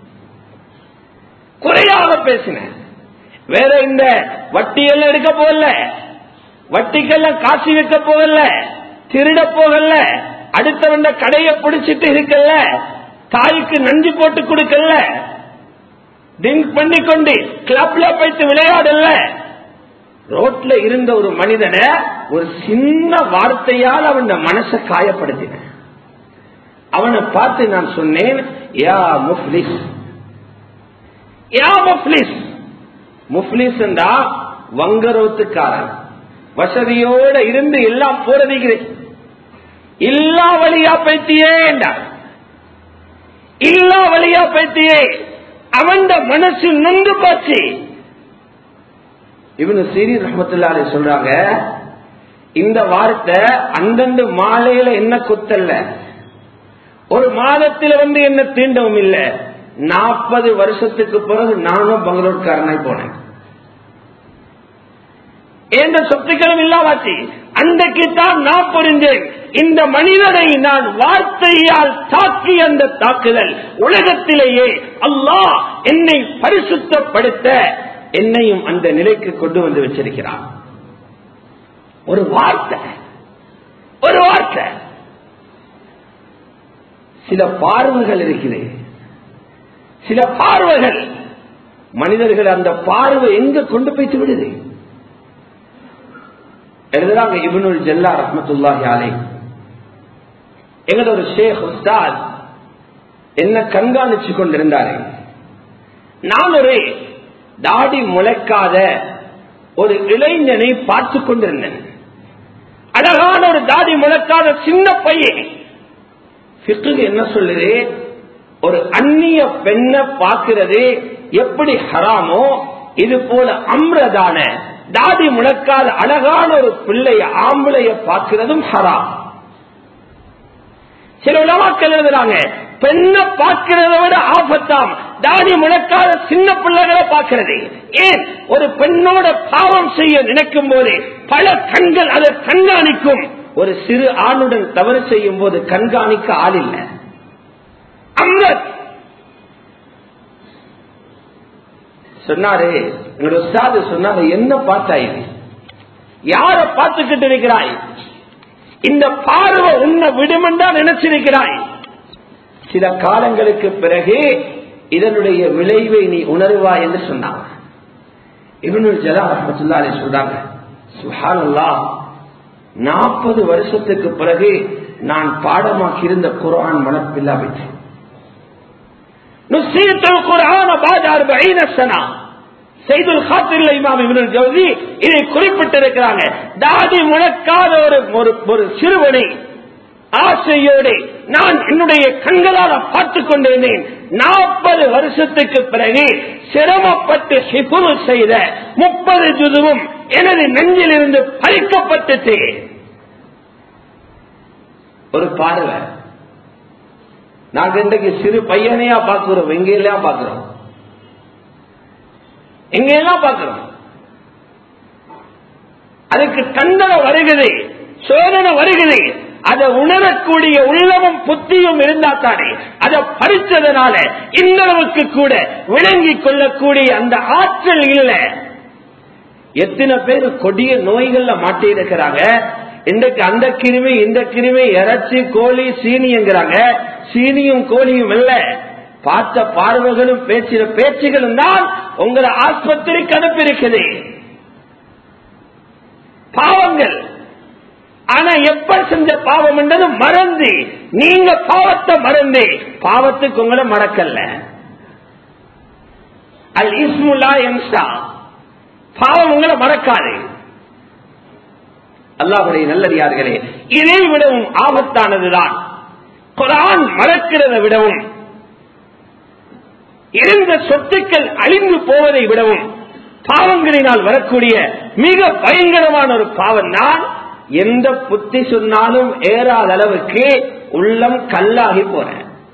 குறையாக பேசினேன் வேற இந்த வட்டியெல்லாம் எடுக்க போகல வட்டிக்கெல்லாம் காசு வைக்க போகல திருட போகல அடுத்தவண்ட கடையை பிடிச்சிட்டு இருக்கல தாய்க்கு நஞ்சு போட்டு கொடுக்கல ட்ரிங்க் பண்ணி கொண்டு கிளப்ல போயிட்டு விளையாடல ரோட்ல இருந்த ஒரு மனிதனை ஒரு சின்ன வார்த்தையால் அவன் மனசை காயப்படுத்தின அவனை பார்த்து நான் சொன்னேன் யா முஃப்லிஸ் யா முஃப்லிஸ் முஃப்லிஸ் என்றா வங்கரோத்துக்காரன் வசதியோட இருந்து எல்லாம் போறதுகிறேன் இல்லா வழியா பைத்தியே என்றார் இல்லா வழியா பைத்தியே அவன் மனசு நொந்து போச்சு இவனு சீரி ரஹமத்துல்லாலே சொல்றாங்க இந்த வார்த்தை அந்தந்த மாலையில என்ன குத்தல்ல ஒரு மாதத்தில் வந்து என்ன தீண்டவும் இல்ல நாற்பது வருஷத்துக்கு பிறகு நானும் பங்களூர்காரனாய் போனேன் எந்த சொத்துக்களும் இல்லாவாச்சு அன்றைக்கு தான் நான் புரிஞ்சேன் இந்த மனிதனை நான் வார்த்தையால் தாக்கி அந்த தாக்குதல் உலகத்திலேயே அல்லாஹ் என்னை பரிசுத்தப்படுத்த என்னையும் அந்த நிலைக்கு கொண்டு வந்து வச்சிருக்கிறான் ஒரு வார்த்தை ஒரு வார்த்தை சில பார்வைகள் இருக்குது சில பார்வைகள் மனிதர்கள் அந்த பார்வை எங்க கொண்டு போய்த்து விடுது எழுதுறாங்க இவனுள் ஜல்லா ரஹமத்துல்லாஹி அலை எங்களோட ஒரு ஷேக் உஸ்தாத் என்ன கண்காணிச்சு கொண்டிருந்தாரு நான் ஒரு தாடி முளைக்காத ஒரு இளைஞனை பார்த்து கொண்டிருந்தேன் அழகான ஒரு தாடி முளைக்காத சின்ன பையன் என்ன சொல்லுது ஒரு அந்நிய பெண்ணை பார்க்கிறது எப்படி ஹராமோ இது போல அம்ரதான தாடி முழக்காத அழகான ஒரு பிள்ளைய ஆம்பளைய பார்க்கிறதும் ஹராம் சில உலமாக்கள் எழுதுறாங்க பெண்ணை பார்க்கிறத விட ஆபத்தாம் தாடி முழக்காத சின்ன பிள்ளைகளை பார்க்கிறது ஏன் ஒரு பெண்ணோட பாவம் செய்ய நினைக்கும் போது பல கண்கள் அதை கண்காணிக்கும் ஒரு சிறு ஆணுடன் தவறு செய்யும் போது கண்காணிக்க ஆள் இல்லை அம்ரத் சொன்னாரு எங்களோட உஸ்தாது சொன்னாரு என்ன பார்த்தா இது யார பார்த்துக்கிட்டு இருக்கிறாய் இந்த பார்வை உன்னை விடுமென்றா நினைச்சிருக்கிறாய் சில காலங்களுக்கு பிறகு இதனுடைய விளைவை நீ உணர்வாய் என்று சொன்னாங்க இவனுள் ஜலா ரஹமத்துல்லாலே சொல்றாங்க சுஹானல்லா நாற்பது வருஷத்துக்கு பிறகு நான் பாடமாக்கி இருந்த குரான் மனப்பில்லா விட்டேன் நுசீத்துல் குரான பாஜார் சனா செய்துல் காத்திரில் இமாம் இவனுள் ஜவுதி இதை குறிப்பிட்டிருக்கிறாங்க தாடி முழக்காத ஒரு ஒரு சிறுவனை ஆசையோடு நான் என்னுடைய கண்களால் பார்த்துக் கொண்டிருந்தேன் நாற்பது வருஷத்துக்கு பிறகு சிரமப்பட்டு சிபுரு செய்த முப்பது ஜுதுவும் எனது நெஞ்சில் இருந்து பறிக்கப்பட்டுச்சு ஒரு பார்வை நாங்க இன்றைக்கு சிறு பையனையா பார்க்கிறோம் எங்கெல்லாம் பார்க்கிறோம் எங்கெல்லாம் பார்க்கிறோம் அதுக்கு தண்டனை வருகிறது சோதனை வருகிறது அதை உணரக்கூடிய உள்ளமும் புத்தியும் இருந்தா தானே அதை பறிச்சதுனால இந்த அளவுக்கு கூட விளங்கிக் கொள்ளக்கூடிய அந்த ஆற்றல் இல்லை எத்தனை பேர் கொடிய நோய்கள்ல மாட்டி இருக்கிறாங்க இன்றைக்கு அந்த கிருமி இந்த கிருமி இறைச்சி கோழி சீனிங்கிறாங்க சீனியும் கோழியும் இல்ல பார்த்த பார்வைகளும் பேச்சின பேச்சுகளும் தான் உங்களை ஆஸ்பத்திரிக்கு அனுப்பியிருக்குது பாவங்கள் ஆனா எப்ப செஞ்ச பாவம் என்றது மறந்து நீங்க பாவத்தை மறந்து பாவத்துக்கு உங்களை மறக்கல்ல அல் இஸ்முல்லா என்சா பாவம் உங்களை மறக்காது அல்லாஹுடைய நல்லடியார்களே இதை விடவும் ஆபத்தானதுதான் குரான் மறக்கிறதை விடவும் இருந்த சொத்துக்கள் அழிந்து போவதை விடவும் பாவங்களினால் வரக்கூடிய மிக பயங்கரமான ஒரு பாவம் தான் எந்த புத்தி சொன்னாலும் ஏறாத அளவுக்கு உள்ளம் கல்லாகி போற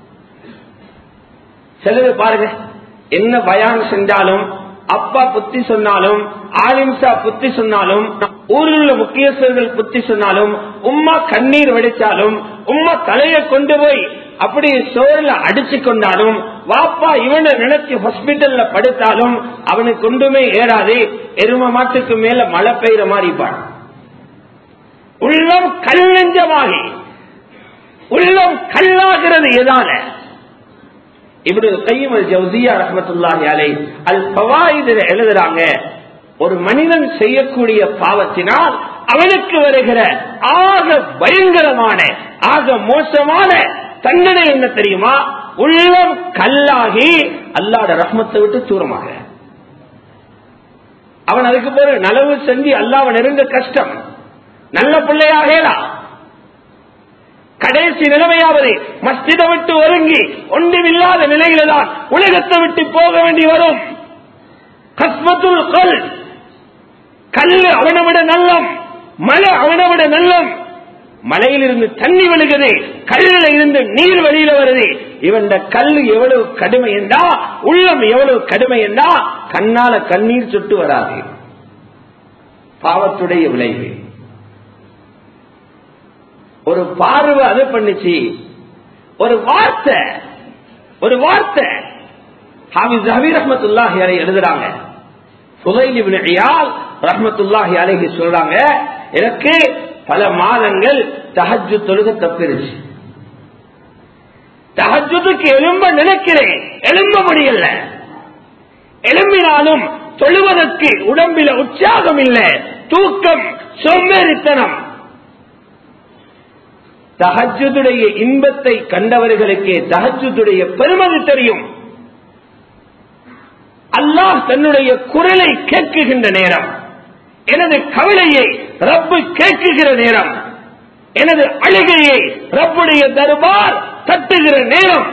சிலது பாருங்க என்ன பயான் செஞ்சாலும் அப்பா புத்தி சொன்னாலும் ஆலிம்சா புத்தி சொன்னாலும் ஊரில் உள்ள முக்கியஸ்தர்கள் புத்தி சொன்னாலும் உம்மா கண்ணீர் வடிச்சாலும் உம்மா தலையை கொண்டு போய் அப்படி சோழல அடிச்சு கொண்டாலும் வாப்பா இவனை நினைச்சு ஹாஸ்பிட்டல்ல படுத்தாலும் அவனுக்கு ஒன்றுமே ஏறாது எரும மாட்டுக்கு மேல மழை பெய்யற மாதிரி பாடு உள்ளம் கல்லஞ்சமாகி உள்ளம் கல்லாகிறது எதால இப்படி கையும் ஜவுசியா ரஹமத்துல்லாஹி அலை அல் பவாயிதில் எழுதுறாங்க ஒரு மனிதன் செய்யக்கூடிய பாவத்தினால் அவனுக்கு வருகிற ஆக பயங்கரமான ஆக மோசமான தண்டனை என்ன தெரியுமா உள்ளம் கல்லாகி அல்லாட ரஹ்மத்தை விட்டு தூரமாக அவன் அதுக்கு போற நலவு செஞ்சு அல்லாவ நெருங்க கஷ்டம் நல்ல பிள்ளையாகலாம் கடைசி நிலைமையாவது மஸ்திதை விட்டு ஒருங்கி ஒன்றுமில்லாத நிலையில தான் உலகத்தை விட்டு போக வேண்டி வரும் கஸ்மத்துல் கல் கல்லு அவனை விட நல்லம் மலை அவனை விட நல்லம் மலையிலிருந்து தண்ணி விழுகுது கல்லில் இருந்து நீர் வெளியில வருது இவன் கல் எவ்வளவு கடுமை என்றா உள்ளம் எவ்வளவு கடுமை என்றா கண்ணால கண்ணீர் சுட்டு வராது பாவத்துடைய விளைவு ஒரு பார்வை அதை பண்ணிச்சு ஒரு வார்த்தை ஒரு வார்த்தை ஹாபிஸ் ஹபீர் ரஹமத்துல்லாஹி அலை எழுதுறாங்க ரஹமத்துல்லாஹி அலைஹி சொல்றாங்க எனக்கு பல மாதங்கள் தஹஜு தொழுக தப்பிருச்சு தஹஜுக்கு எழும்ப நினைக்கிறேன் எழும்ப முடியல எழும்பினாலும் தொழுவதற்கு உடம்பில உற்சாகம் இல்லை தூக்கம் சோம்பேறித்தனம் தஹஜுடைய இன்பத்தை கண்டவர்களுக்கே தஹஜுடைய பெருமதி தெரியும் அல்லாஹ் தன்னுடைய குரலை கேட்குகின்ற நேரம் எனது கவலையை ரப்பு கேட்குகிற நேரம் எனது அழுகையை ரப்புடைய தர்பார் தட்டுகிற நேரம்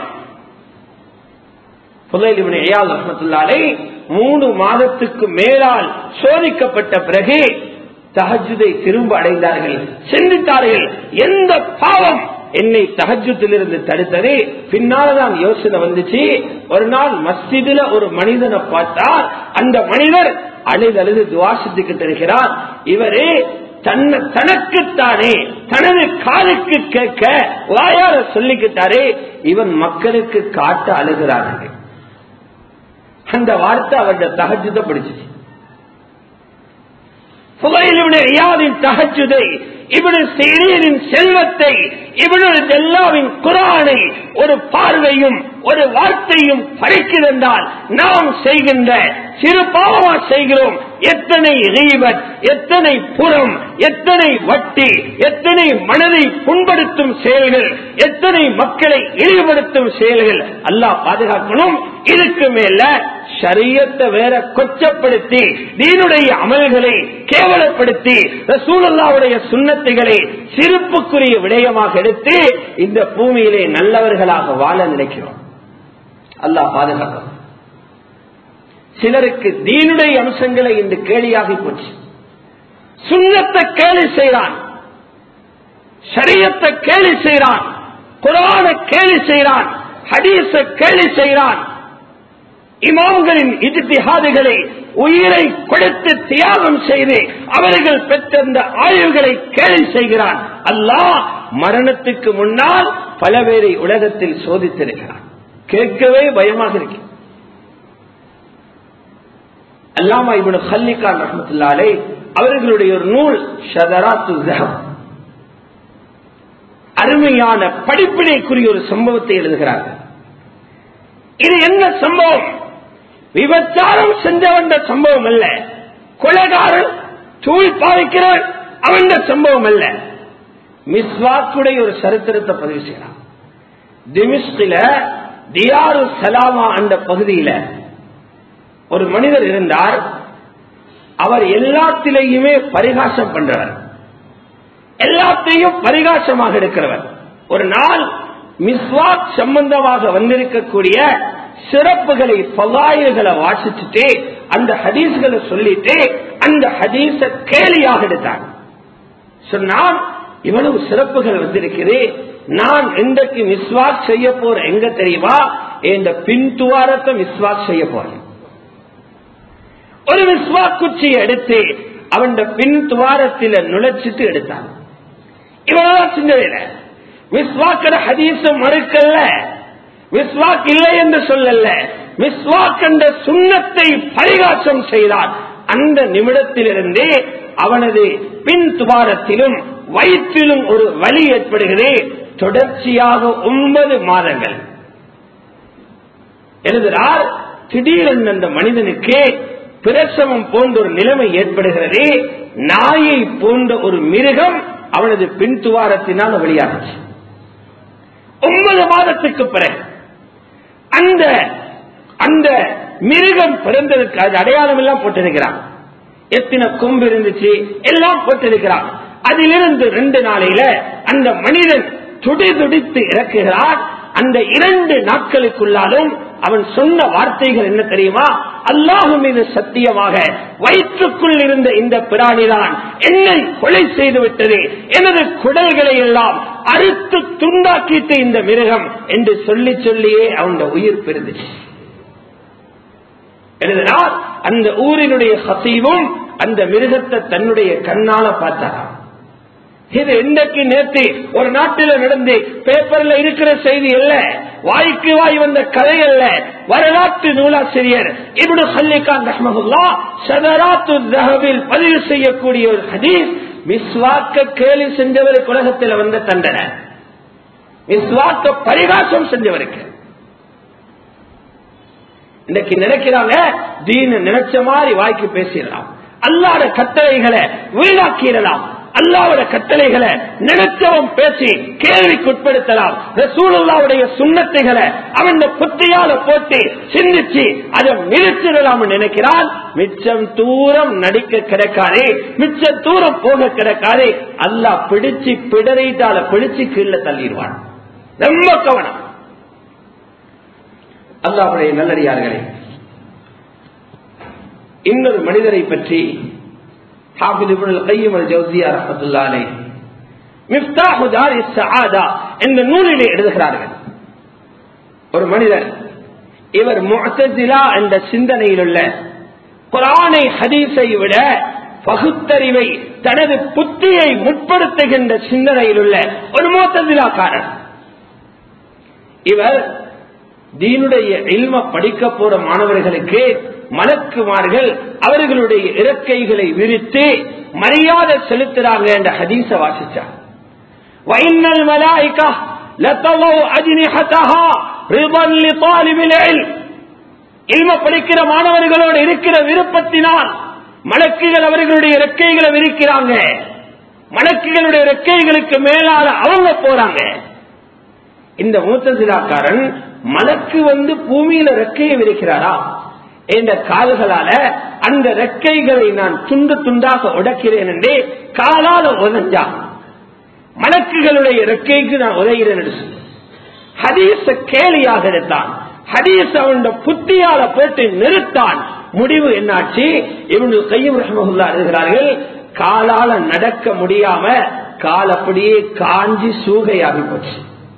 புதையிலே மூணு மாதத்துக்கு மேலால் சோதிக்கப்பட்ட பிறகு தஹஜுதை திரும்ப அடைந்தார்கள் சிந்தித்தார்கள் எந்த பாவம் என்னை தகஜத்திலிருந்து தடுத்தது பின்னால்தான் யோசனை வந்துச்சு ஒரு நாள் மஸ்ஜிதுல ஒரு மனிதனை பார்த்தால் அந்த மனிதர் அழுது அழுது துவாசத்துக்கு தருகிறார் இவரே தன்னை தனக்குத்தானே தனது காலுக்கு கேட்க வாயார சொல்லிக்கிட்டாரே இவன் மக்களுக்கு காட்ட அழுகிறார்கள் அந்த வார்த்தை அவருடைய தகஜத்தை படிச்சுச்சு புகையிலுடைய தகச்சுதை இவனு சீரியனின் செல்வத்தை இவனு எல்லாவின் குரானை ஒரு பார்வையும் ஒரு வார்த்தையும் பறிக்கிறென்றால் நாம் செய்கின்ற சிறு பாவமா செய்கிறோம் எத்தனை ரீபத் எத்தனை புறம் எத்தனை வட்டி எத்தனை மனதை புண்படுத்தும் செயல்கள் எத்தனை மக்களை இழிவுபடுத்தும் செயல்கள் அல்லாஹ் பாதுகாக்கணும் இதுக்கு மேல சரியத்தை வேற கொச்சப்படுத்தி தீனுடைய அமல்களை கேவலப்படுத்தி ரசூலல்லாவுடைய சுண்ணத்துகளை சிறப்புக்குரிய விடயமாக எடுத்து இந்த பூமியிலே நல்லவர்களாக வாழ நினைக்கிறோம் அல்லாஹ் பாதுகாக்கும் சிலருக்கு தீனுடைய அம்சங்களை இன்று கேலியாகி போச்சு சுண்ணத்தை கேலி செய்கிறான் சரியத்தை கேலி செய்கிறான் குரான கேலி செய்கிறான் ஹதீஸ கேலி செய்கிறான் இமாம்களின் இஜித்திஹாதுகளை உயிரை கொடுத்து தியாகம் செய்து அவர்கள் பெற்ற அந்த ஆய்வுகளை கேள்வி செய்கிறான் அல்லாஹ் மரணத்துக்கு முன்னால் பல பேரை உலகத்தில் சோதித்திருக்கிறான் கேட்கவே பயமாக இருக்கு அல்லாமா இவனு ஹல்லிகான் ரஹமத்துல்லாலே அவர்களுடைய ஒரு நூல் ஷதராத்து அருமையான படிப்பினைக்குரிய ஒரு சம்பவத்தை எழுதுகிறார்கள் இது என்ன சம்பவம் விபச்சாரம் செஞ்சவன் சம்பவம் அல்ல கொலைகாரன் தூள் பாவிக்கிறவன் அவன் சம்பவம் அல்ல மிஸ்வாக்குடைய ஒரு சரித்திரத்தை பதிவு செய்யலாம் திமிஷ்கில தியாரு சலாமா அந்த பகுதியில ஒரு மனிதர் இருந்தார் அவர் எல்லாத்திலேயுமே பரிகாசம் பண்றவர் எல்லாத்தையும் பரிகாசமாக இருக்கிறவர் ஒரு நாள் மிஸ்வாக் சம்பந்தமாக வந்திருக்கக்கூடிய சிறப்புகளை பவாயில்களை வாசிச்சுட்டு அந்த ஹதீஸ்களை சொல்லிட்டு அந்த ஹதீஸ கேலியாக எடுத்தார் சொன்னால் இவ்வளவு சிறப்புகள் வந்திருக்குது நான் இன்றைக்கு மிஸ்வாக் செய்ய போறேன் எங்க தெரியுமா இந்த பின் துவாரத்தை மிஸ்வாக் செய்ய போறேன் ஒரு மிஸ்வாக் குச்சியை எடுத்து அவன் பின் துவாரத்தில நுழைச்சிட்டு எடுத்தான் இவ்வளவுதான் சிந்தனையில மிஸ்வாக்கிற ஹதீச மறுக்கல்ல மிஸ்வாக் இல்லை என்று சொல்லல மிஸ்வாக் என்ற சுண்ணத்தை பரிகாசம் செய்தான் அந்த நிமிடத்திலிருந்தே அவனது பின் துவாரத்திலும் வயிற்றிலும் ஒரு வலி ஏற்படுகிறது தொடர்ச்சியாக ஒன்பது மாதங்கள் எழுதுகிறார் திடீரென்று அந்த மனிதனுக்கு பிரசவம் போன்ற ஒரு நிலைமை ஏற்படுகிறது நாயை போன்ற ஒரு மிருகம் அவனது பின் துவாரத்தினால் வெளியாகுச்சு ஒன்பது மாதத்துக்கு பிறகு அந்த அந்த மிருகம் பிறந்ததுக்கு அது அடையாளம் எல்லாம் போட்டிருக்கிறான் எத்தனை கொம்பு இருந்துச்சு எல்லாம் போட்டிருக்கிறான் அதிலிருந்து ரெண்டு நாளையில அந்த மனிதன் துடி துடித்து இறக்குகிறான் அந்த இரண்டு நாட்களுக்குள்ளாலும் அவன் சொன்ன வார்த்தைகள் என்ன தெரியுமா அல்லாஹு மீது சத்தியமாக வயிற்றுக்குள் இருந்த இந்த பிராணிதான் என்னை கொலை செய்து விட்டது எனது குடல்களை எல்லாம் அறுத்து துண்டாக்கிட்டு இந்த மிருகம் என்று சொல்லி சொல்லியே அவன் உயிர் பெருந்துச்சு எழுதினால் அந்த ஊரினுடைய சசீவும் அந்த மிருகத்தை தன்னுடைய கண்ணால பார்த்தாராம் இது இன்றைக்கு நேற்று ஒரு நாட்டில் நடந்து பேப்பர்ல இருக்கிற செய்தி அல்ல வாய்க்கு வாய் வந்த கதை அல்ல வரலாற்று நூலாசிரியர் இப்படி சல்லிகான் ரஹமகுல்லா சதராத்து தகவில் பதிவு செய்யக்கூடிய ஒரு ஹதீஸ் மிஸ்வாக்க கேலி செஞ்சவருக்கு உலகத்தில் வந்த தண்டனை மிஸ்வாக்க பரிகாசம் செஞ்சவருக்கு இன்னைக்கு நினைக்கிறாங்க தீன நினைச்ச மாதிரி வாய்க்கு பேசிடலாம் அல்லாத கட்டளைகளை வீணாக்கிடலாம் அல்லாவோட கட்டளைகளை நினைச்சவன் பேசி கேள்விக்குட்படுத்தலாம் ரசூலுல்லாவுடைய சுண்ணத்தைகளை அவன் புத்தியால போட்டு சிந்திச்சு அதை மிதிச்சிடலாம் நினைக்கிறான் மிச்சம் தூரம் நடிக்க கிடைக்காதே மிச்சம் தூரம் போக கிடைக்காதே அல்லா பிடிச்சு பிடறிட்டால பிடிச்சு கீழே தள்ளிடுவான் ரொம்ப கவனம் அல்லாவுடைய நல்லடியார்களே இன்னொரு மனிதரை பற்றி என்ற நூலிலே எழுதுகிறார்கள் ஒரு மனிதர் இவர் முஅத்தசிலா என்ற சிந்தனையில் உள்ள குரானை ஹதீஸை விட பகுத்தறிவை தனது புத்தியை முற்படுத்துகின்ற சிந்தனையில் உள்ள ஒரு முத்தசிலாக்காரர் இவர் தீனுடைய இல்ம படிக்க போற மாணவர்களுக்கு மலக்குமார்கள் அவர்களுடைய இறக்கைகளை விரித்து மரியாதை செலுத்துறாங்க என்ற ஹதீச வாசிச்சார் வைனல் மலாய்கா லத்தவோ அஜினிஹதஹா ரிபன் லிதாலிபில் இல்ம் இல்ம படிக்கிற மாணவர்களோடு இருக்கிற விருப்பத்தினால் மலக்குகள் அவர்களுடைய இறக்கைகளை விரிக்கிறாங்க மலக்குகளுடைய இறக்கைகளுக்கு மேலால அவங்க போறாங்க இந்த மூத்தசிலாக்காரன் மலக்கு வந்து பூமியில ரெக்கையை விரிக்கிறாரா என்ற கால்களால அந்த ரெக்கைகளை நான் துண்டு துண்டாக உடைக்கிறேன் என்றே காலால உதஞ்சான் மலக்குகளுடைய ரெக்கைக்கு நான் உதகிறேன் என்று ஹதீச கேலியாக எடுத்தான் ஹதீஸ் அவனுடைய புத்தியால போட்டு நிறுத்தான் முடிவு என்னாச்சு இவனு கையும் ரஹமகுல்லா எழுதுகிறார்கள் காலால நடக்க முடியாம கால் அப்படியே காஞ்சி சூகையாகி போச்சு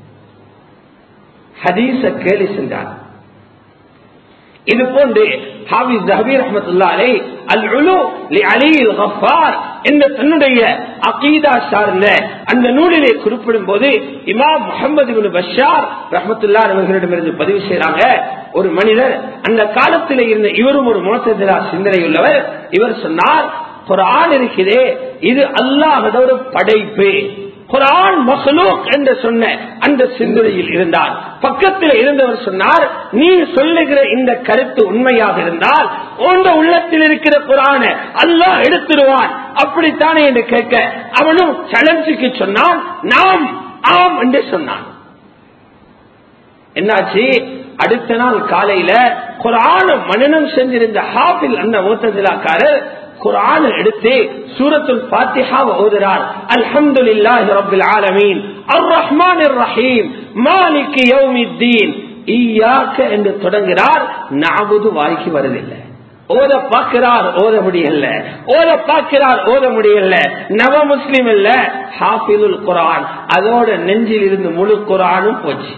ஹதீச கேலி சென்றார் இது போன்று ஹாபிஸ் ஜஹபீர் அஹமத்துல்லாலே அல் உலு அலி கஃபார் என்ற தன்னுடைய அகீதா சார்ந்த அந்த நூலிலே குறிப்பிடும் போது இமாம் முகமது பஷார் ரஹமத்துல்லா அவர்களிடமிருந்து பதிவு செய்யறாங்க ஒரு மனிதர் அந்த காலத்தில் இருந்த இவரும் ஒரு மோசத்திலா சிந்தனையுள்ளவர் இவர் சொன்னார் குரான் இருக்கிறே இது அல்லாஹதோட படைப்பு குரான் மஹலூக் என்று சொன்ன அந்த சிந்தனையில் இருந்தார் பக்கத்தில் இருந்தவர் சொன்னார் நீ சொல்லுகிற இந்த கருத்து உண்மையாக இருந்தால் உங்க உள்ளத்தில் இருக்கிற குரான அல்லாஹ் எடுத்துருவான் அப்படித்தானே என்று கேட்க அவனும் சலஞ்சுக்கு சொன்னான் நாம் ஆம் என்று சொன்னான் என்னாச்சு அடுத்த நாள் காலையில குரான மனநம் செஞ்சிருந்த ஹாஃபில் அந்த மூத்ததிலாக்காரர் குரான எடுத்து சூரத்துல் பாத்திஹாவை ஓதுறார் அல்ஹம்துலில்லாஹி ரப்பில் ஆலமீன் அர் ரஹ்மான் ரஹீம் மாலிக் யௌமித்தீன் ஈயாக்க என்று தொடங்குகிறார் நாவது வாய்க்கு வருதில்லை ஓத பார்க்கிறார் ஓத முடியல ஓத பார்க்கிறார் ஓத முடியல நவ முஸ்லிம் இல்ல ஹாஃபிதுல் குரான் அதோட நெஞ்சில் இருந்து முழு குரானும் போச்சு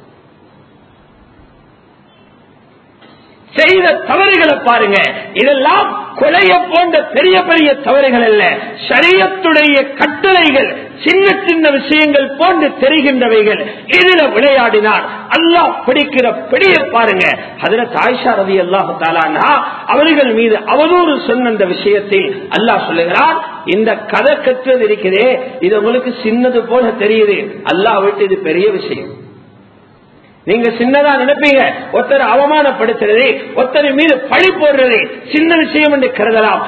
செய்த தவறுகளை பாருங்க இதெல்லாம் கொலைய போன்ற பெரிய பெரிய தவறுகள் அல்ல சரியத்துடைய கட்டளைகள் சின்ன சின்ன விஷயங்கள் போன்று தெரிகின்றவைகள் இதுல விளையாடினார் அல்லாஹ் பிடிக்கிற பிடிய பாருங்க அதுல தாய்ஷா ரவி அல்லாஹு தாலானா அவர்கள் மீது அவதூறு சொன்ன அந்த விஷயத்தில் அல்லாஹ் சொல்லுகிறார் இந்த கதை கற்றது இருக்கிறதே இது உங்களுக்கு சின்னது போல தெரியுது அல்லாஹ் விட்டு இது பெரிய விஷயம் நீங்க சின்னதா நினைப்பீங்க ஒருத்தர் அவமானப்படுத்துறது ஒருத்தர் மீது பழி போடுறது சின்ன விஷயம் என்று கருதலாம்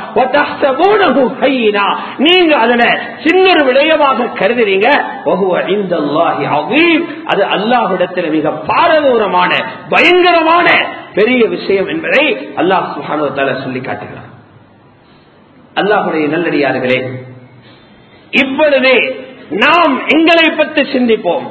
நீங்க அதனை சின்ன ஒரு விடயமாக கருதுறீங்க அது அல்லாஹிடத்தில் மிக பாரதூரமான பயங்கரமான பெரிய விஷயம் என்பதை அல்லாஹ் சுஹானுவத்தால சொல்லி காட்டுகிறார் அல்லாஹுடைய நல்லடியார்களே இப்பொழுதே நாம் எங்களை பற்றி சிந்திப்போம்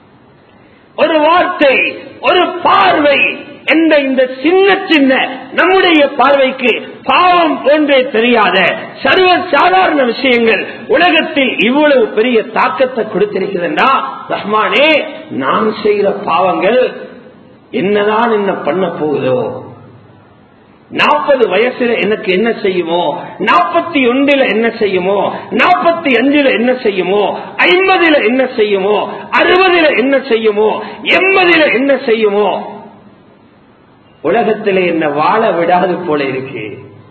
ஒரு வார்த்தை ஒரு பார்வை என்ற இந்த சின்ன சின்ன நம்முடைய பார்வைக்கு பாவம் போன்றே தெரியாத சர்வ சாதாரண விஷயங்கள் உலகத்தில் இவ்வளவு பெரிய தாக்கத்தை கொடுத்திருக்கிறதுனா ரஹ்மானே நாம் செய்கிற பாவங்கள் என்னதான் என்ன பண்ண போகுதோ நாற்பது வயசுல எனக்கு என்ன செய்யுமோ நாற்பத்தி ஒன்றுல என்ன செய்யுமோ நாற்பத்தி அஞ்சுல என்ன செய்யுமோ ஐம்பதுல என்ன செய்யுமோ அறுபதுல என்ன செய்யுமோ எண்பதுல என்ன செய்யுமோ உலகத்திலே என்ன வாழ விடாது போல இருக்கு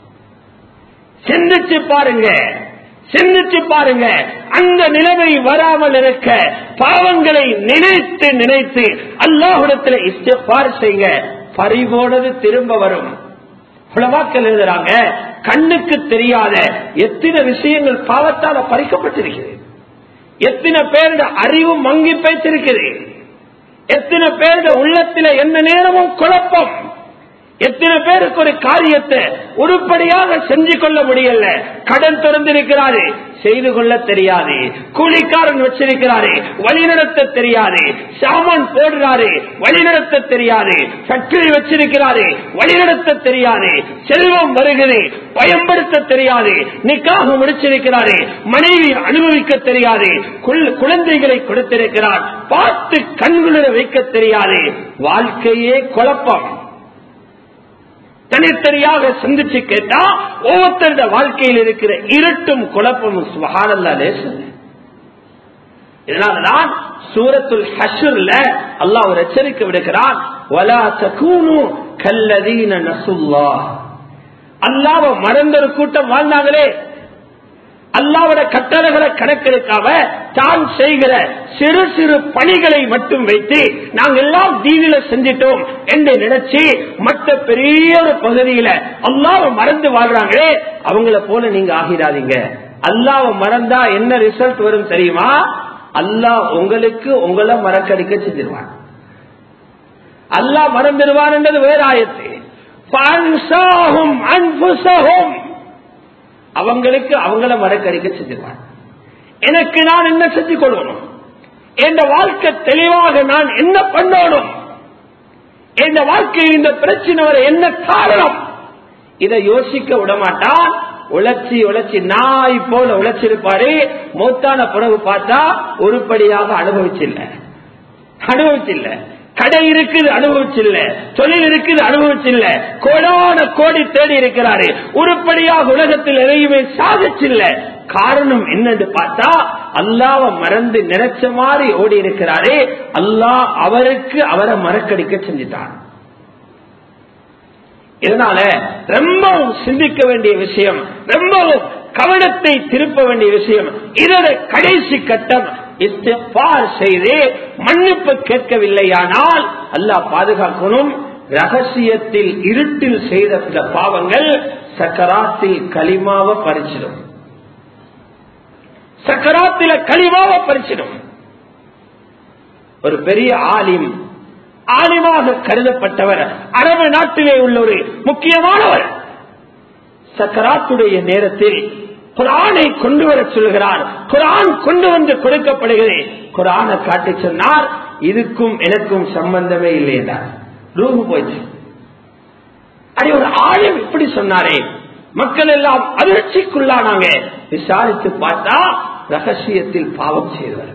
சிந்திச்சு பாருங்க சிந்திச்சு பாருங்க அந்த நிலைமை வராமல் இருக்க பாவங்களை நினைத்து நினைத்து அல்லாஹுடத்தில் இஷ்டப்பார் செய்ய பறிபோனது திரும்ப வரும் புலவாக்கள் எழுதுறாங்க கண்ணுக்கு தெரியாத எத்தனை விஷயங்கள் பாவத்தால பறிக்கப்பட்டிருக்கிறது எத்தனை பேருடைய அறிவு மங்கி பேச்சிருக்கிறது எத்தனை பேருடைய உள்ளத்தில எந்த நேரமும் குழப்பம் எத்தனை பேருக்கு ஒரு காரியத்தை உருப்படியாக செஞ்சு கொள்ள முடியல கடன் திறந்திருக்கிறாரு செய்து கொள்ள தெரியாது கூலிக்காரன் வச்சிருக்கிறாரு வழிநடத்த தெரியாது சாமான் போடுறாரு வழிநடத்த தெரியாது ஃபேக்டரி வச்சிருக்கிறாரு வழிநடத்த தெரியாது செல்வம் வருகிறது பயன்படுத்த தெரியாது நிக்காக முடிச்சிருக்கிறாரு மனைவி அனுபவிக்க தெரியாது குழந்தைகளை கொடுத்திருக்கிறார் பார்த்து கண்குளிர வைக்க தெரியாது வாழ்க்கையே குழப்பம் தனித்தனியாக சிந்திச்சு கேட்டா ஒவ்வொருத்தருடைய வாழ்க்கையில் இருக்கிற இருட்டும் குழப்பமும் சுகானல்லா லேசல்ல இதனாலதான் சூரத்துல் ஹஷர்ல அல்லாஹ் ஒரு எச்சரிக்கை விடுக்கிறான் வலா தகூனு கல்லதீன நசுல்லா அல்லாவ மறந்த ஒரு கூட்டம் வாழ்ந்தாங்களே அல்லாவோட கட்டளைகளை கணக்கெடுக்காம தான் செய்கிற சிறு சிறு பணிகளை மட்டும் வைத்து நாங்கள் எல்லாம் தீவில செஞ்சிட்டோம் என்று நினைச்சு மற்ற பெரிய ஒரு பகுதியில அல்லாவ மறந்து வாழ்றாங்களே அவங்கள போல நீங்க ஆகிடாதீங்க அல்லாவ மறந்தா என்ன ரிசல்ட் வரும் தெரியுமா அல்லாஹ் உங்களுக்கு உங்களை மறக்கடிக்க செஞ்சிருவான் அல்லாஹ் மறந்துடுவான் என்றது வேற ஆயத்து அன்புசகும் அவங்களுக்கு அவங்கள மறக்கடிக்க செஞ்சிருவான் எனக்கு நான் என்ன செஞ்சு கொள்ளணும் என் வாழ்க்கை தெளிவாக நான் என்ன பண்ணணும் என் வாழ்க்கையில் இந்த பிரச்சனை வர என்ன காரணம் இதை யோசிக்க விடமாட்டான் உழைச்சி உழைச்சி நாய் போல உழைச்சிருப்பாரு மூத்தான பிறகு பார்த்தா உருப்படியாக அனுபவிச்சில்ல அனுபவிச்சில்ல கடை இருக்குது அனுபவிச்சில்ல தொழில் இருக்குது அனுபவிச்சில்ல கோடான கோடி தேடி இருக்கிறாரு உருப்படியாக உலகத்தில் எதையுமே சாதிச்சில்ல காரணம் என்னன்னு பார்த்தா அல்லாவ மறந்து நினைச்ச மாதிரி ஓடி இருக்கிறாரே அல்லாஹ் அவருக்கு அவரை மறக்கடிக்க செஞ்சுட்டான் இதனால ரொம்பவும் சிந்திக்க வேண்டிய விஷயம் ரொம்பவும் கவனத்தை திருப்ப வேண்டிய விஷயம் இதோட கடைசி கட்டம் இஸ்திஃபார் செய்து மன்னிப்பு கேட்கவில்லையானால் அல்லாஹ் பாதுகாக்கணும் ரகசியத்தில் இருட்டில் செய்த சில பாவங்கள் சக்கராத்தில் களிமாவ பறிச்சிடும் சக்கராத்தில களிமாவ பறிச்சிடும் ஒரு பெரிய ஆலிம் ஆலிமாக கருதப்பட்டவர் அரபு நாட்டிலே உள்ள ஒரு முக்கியமானவர் சக்கராத்துடைய நேரத்தில் குரானை கொண்டு வர சொல்கிறார் குரான் கொண்டு வந்து கொடுக்கப்படுகிறது குரானை காட்டி சொன்னார் இதுக்கும் எனக்கும் சம்பந்தமே இல்லை என்றார் ரூபு போச்சு அடி ஒரு ஆழம் இப்படி சொன்னாரே மக்கள் எல்லாம் அதிர்ச்சிக்குள்ளானாங்க விசாரித்து பார்த்தா ரகசியத்தில் பாவம் செய்தவர்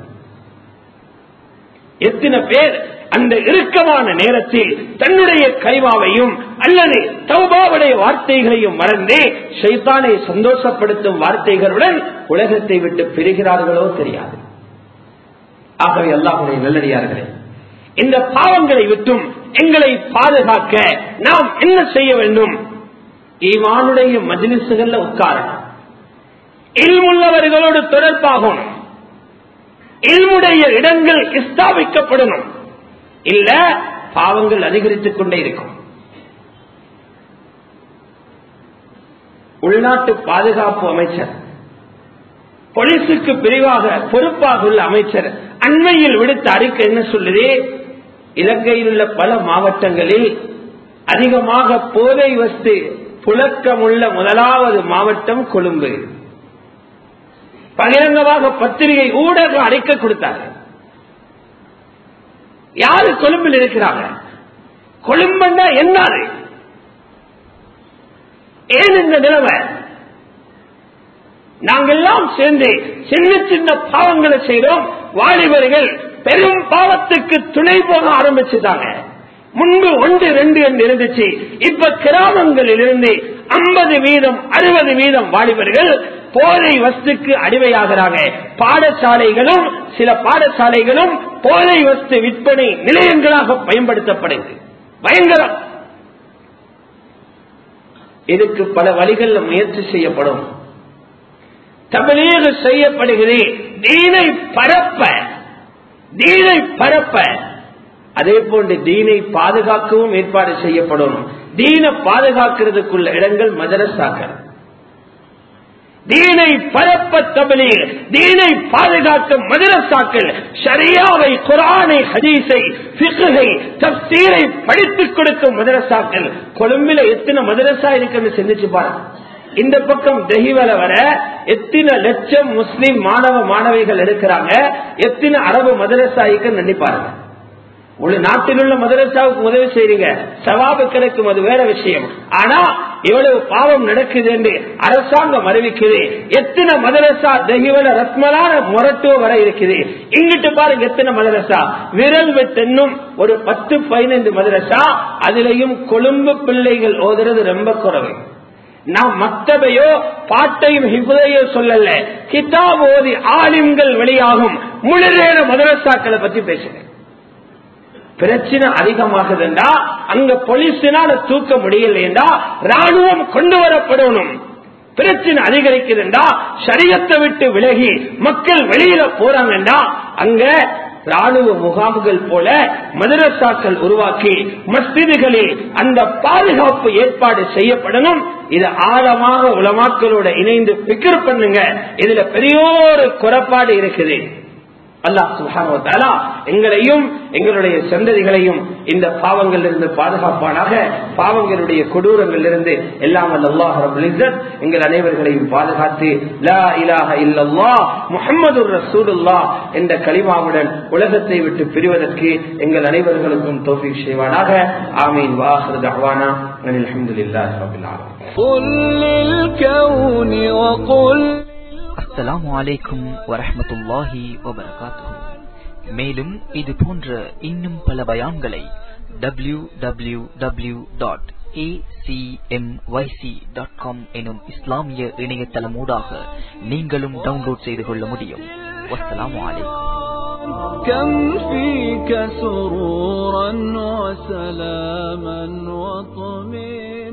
எத்தனை பேர் அந்த இறுக்கமான நேரத்தில் தன்னுடைய கைவாவையும் அல்லது தௌபாவுடைய வார்த்தைகளையும் மறந்து ஷைத்தானை சந்தோஷப்படுத்தும் வார்த்தைகளுடன் உலகத்தை விட்டு பிரிகிறார்களோ தெரியாது ஆகவே அல்லாஹுடைய நல்லடியார்களே இந்த பாவங்களை விட்டும் எங்களை பாதுகாக்க நாம் என்ன செய்ய வேண்டும் ஈமானுடைய மஜிலிசுகள்ல உட்காரணும் இல்முள்ளவர்களோடு தொடர்பாகணும் இல்முடைய இடங்கள் ஸ்தாபிக்கப்படணும் இல்ல பாவங்கள் அதிகரித்துக் கொண்டே இருக்கும் உள்நாட்டு பாதுகாப்பு அமைச்சர் போலீசுக்கு பிரிவாக பொறுப்பாக உள்ள அமைச்சர் அண்மையில் விடுத்த அறிக்கை என்ன சொல்லுது இலங்கையில் உள்ள பல மாவட்டங்களில் அதிகமாக போதை வஸ்து புழக்கமுள்ள முதலாவது மாவட்டம் கொழும்பு பகிரங்கமாக பத்திரிகை ஊடக அறிக்கை கொடுத்தார்கள் யாரு கொழும்பில் இருக்கிறாங்க கொழும்பண்டா என்னாரு ஏன் இந்த நிலைமை நாங்கெல்லாம் சேர்ந்து சின்ன சின்ன பாவங்களை செய்தோம் வாலிபர்கள் பெரும் பாவத்துக்கு துணை போக ஆரம்பிச்சுட்டாங்க முன்பு ஒன்று ரெண்டு என்று இருந்துச்சு இப்ப கிராமங்களில் இருந்து ஐம்பது வீதம் அறுபது வீதம் வாலிபர்கள் போதை வஸ்துக்கு அடிமையாகிறாங்க பாடசாலைகளும் சில பாடசாலைகளும் போதை வஸ்து விற்பனை நிலையங்களாக பயன்படுத்தப்படுது பயங்கரம் இதுக்கு பல வழிகளில் முயற்சி செய்யப்படும் தமிழீக செய்யப்படுகிறது தீனை பரப்ப தீனை பரப்ப அதே போன்று தீனை பாதுகாக்கவும் ஏற்பாடு செய்யப்படும் தீனை பாதுகாக்கிறதுக்குள்ள இடங்கள் மதரசாக்கள் தீனை பரப்ப தமிழீர் தீனை பாதுகாக்க மதரசாக்கள் ஷரியாவை குரானை ஹதீஸை பிகுகை தப்சீரை படித்துக் கொடுக்கும் மதரசாக்கள் கொழும்பில எத்தனை மதரசா இருக்குன்னு சிந்திச்சு பாருங்க இந்த பக்கம் தெஹிவல வர எத்தனை லட்சம் முஸ்லிம் மாணவ மாணவிகள் இருக்கிறாங்க எத்தனை அரபு மதரசாய்க்கு நினைப்பாருங்க ஒரு நாட்டில் உள்ள மதரசாவுக்கு உதவி செய்றீங்க சவாபு கிடைக்கும் அது வேற விஷயம் ஆனா எவ்வளவு பாவம் நடக்குது என்று அரசாங்கம் அறிவிக்குது எத்தனை மதரசா தெஹிவல ரத்மலான முரட்டுவ வர இருக்குது இங்கிட்டு பாருங்க எத்தனை மதரசா விரல் வெட்டென்னும் ஒரு பத்து பதினைந்து மதரசா அதுலயும் கொழும்பு பிள்ளைகள் ஓதுறது ரொம்ப குறைவு நான் மக்தபையோ பாட்டையும் ஹிபுதையோ சொல்லல கிதாப் ஓதி ஆலிம்கள் வெளியாகும் முழுநேர மதரசாக்களை பத்தி பேசுறேன் பிரச்சனை அதிகமாகுதுண்டா அங்க போலீஸினால தூக்க முடியலைண்டா ராணுவம் கொண்டு வரப்படணும் பிரச்சனை அதிகரிக்குதுண்டா சரியத்தை விட்டு விலகி மக்கள் வெளியில போறாங்கண்டா அங்க ராணுவ முகாம்கள் போல மதரசாக்கள் உருவாக்கி மஸ்திதுகளில் அந்த பாதுகாப்பு ஏற்பாடு செய்யப்படணும் இது ஆழமாக உலமாக்களோட இணைந்து பிக்கர் பண்ணுங்க இதுல பெரியோரு குறைபாடு இருக்குது அல்லாஹ் சுஹானுவத்தாலா எங்களையும் எங்களுடைய சந்ததிகளையும் இந்த பாவங்கள் இருந்து பாதுகாப்பானாக பாவங்களுடைய கொடூரங்கள் இருந்து எல்லாம் அல்லாஹ் ரபுல் எங்கள் அனைவர்களையும் பாதுகாத்து லா இலாஹ இல்லல்லா முஹம்மது ரசூலுல்லா என்ற கலிமாவுடன் உலகத்தை விட்டு பிரிவதற்கு எங்கள் அனைவர்களுக்கும் தோஃபிக் செய்வானாக ஆமீன் வாஹர் தஹ்வானா அல்ஹம்துலில்லாஹி ரப்பில் ஆலமீன் قل للكون وقل அஸ்ஸலாமு அலைக்கும் வரஹ்மத்துல்லாஹி வபரகாத்துஹு மேலும் இது போன்ற இன்னும் பல பயான்களை W W W dot dot com எனும் இஸ்லாமிய இணையதளமூடாக நீங்களும் டவுன்லோட் செய்து கொள்ள முடியும் வஸ்ஸலாமு அலைக்கும் كم فيك سرورا وسلاما وطمئنا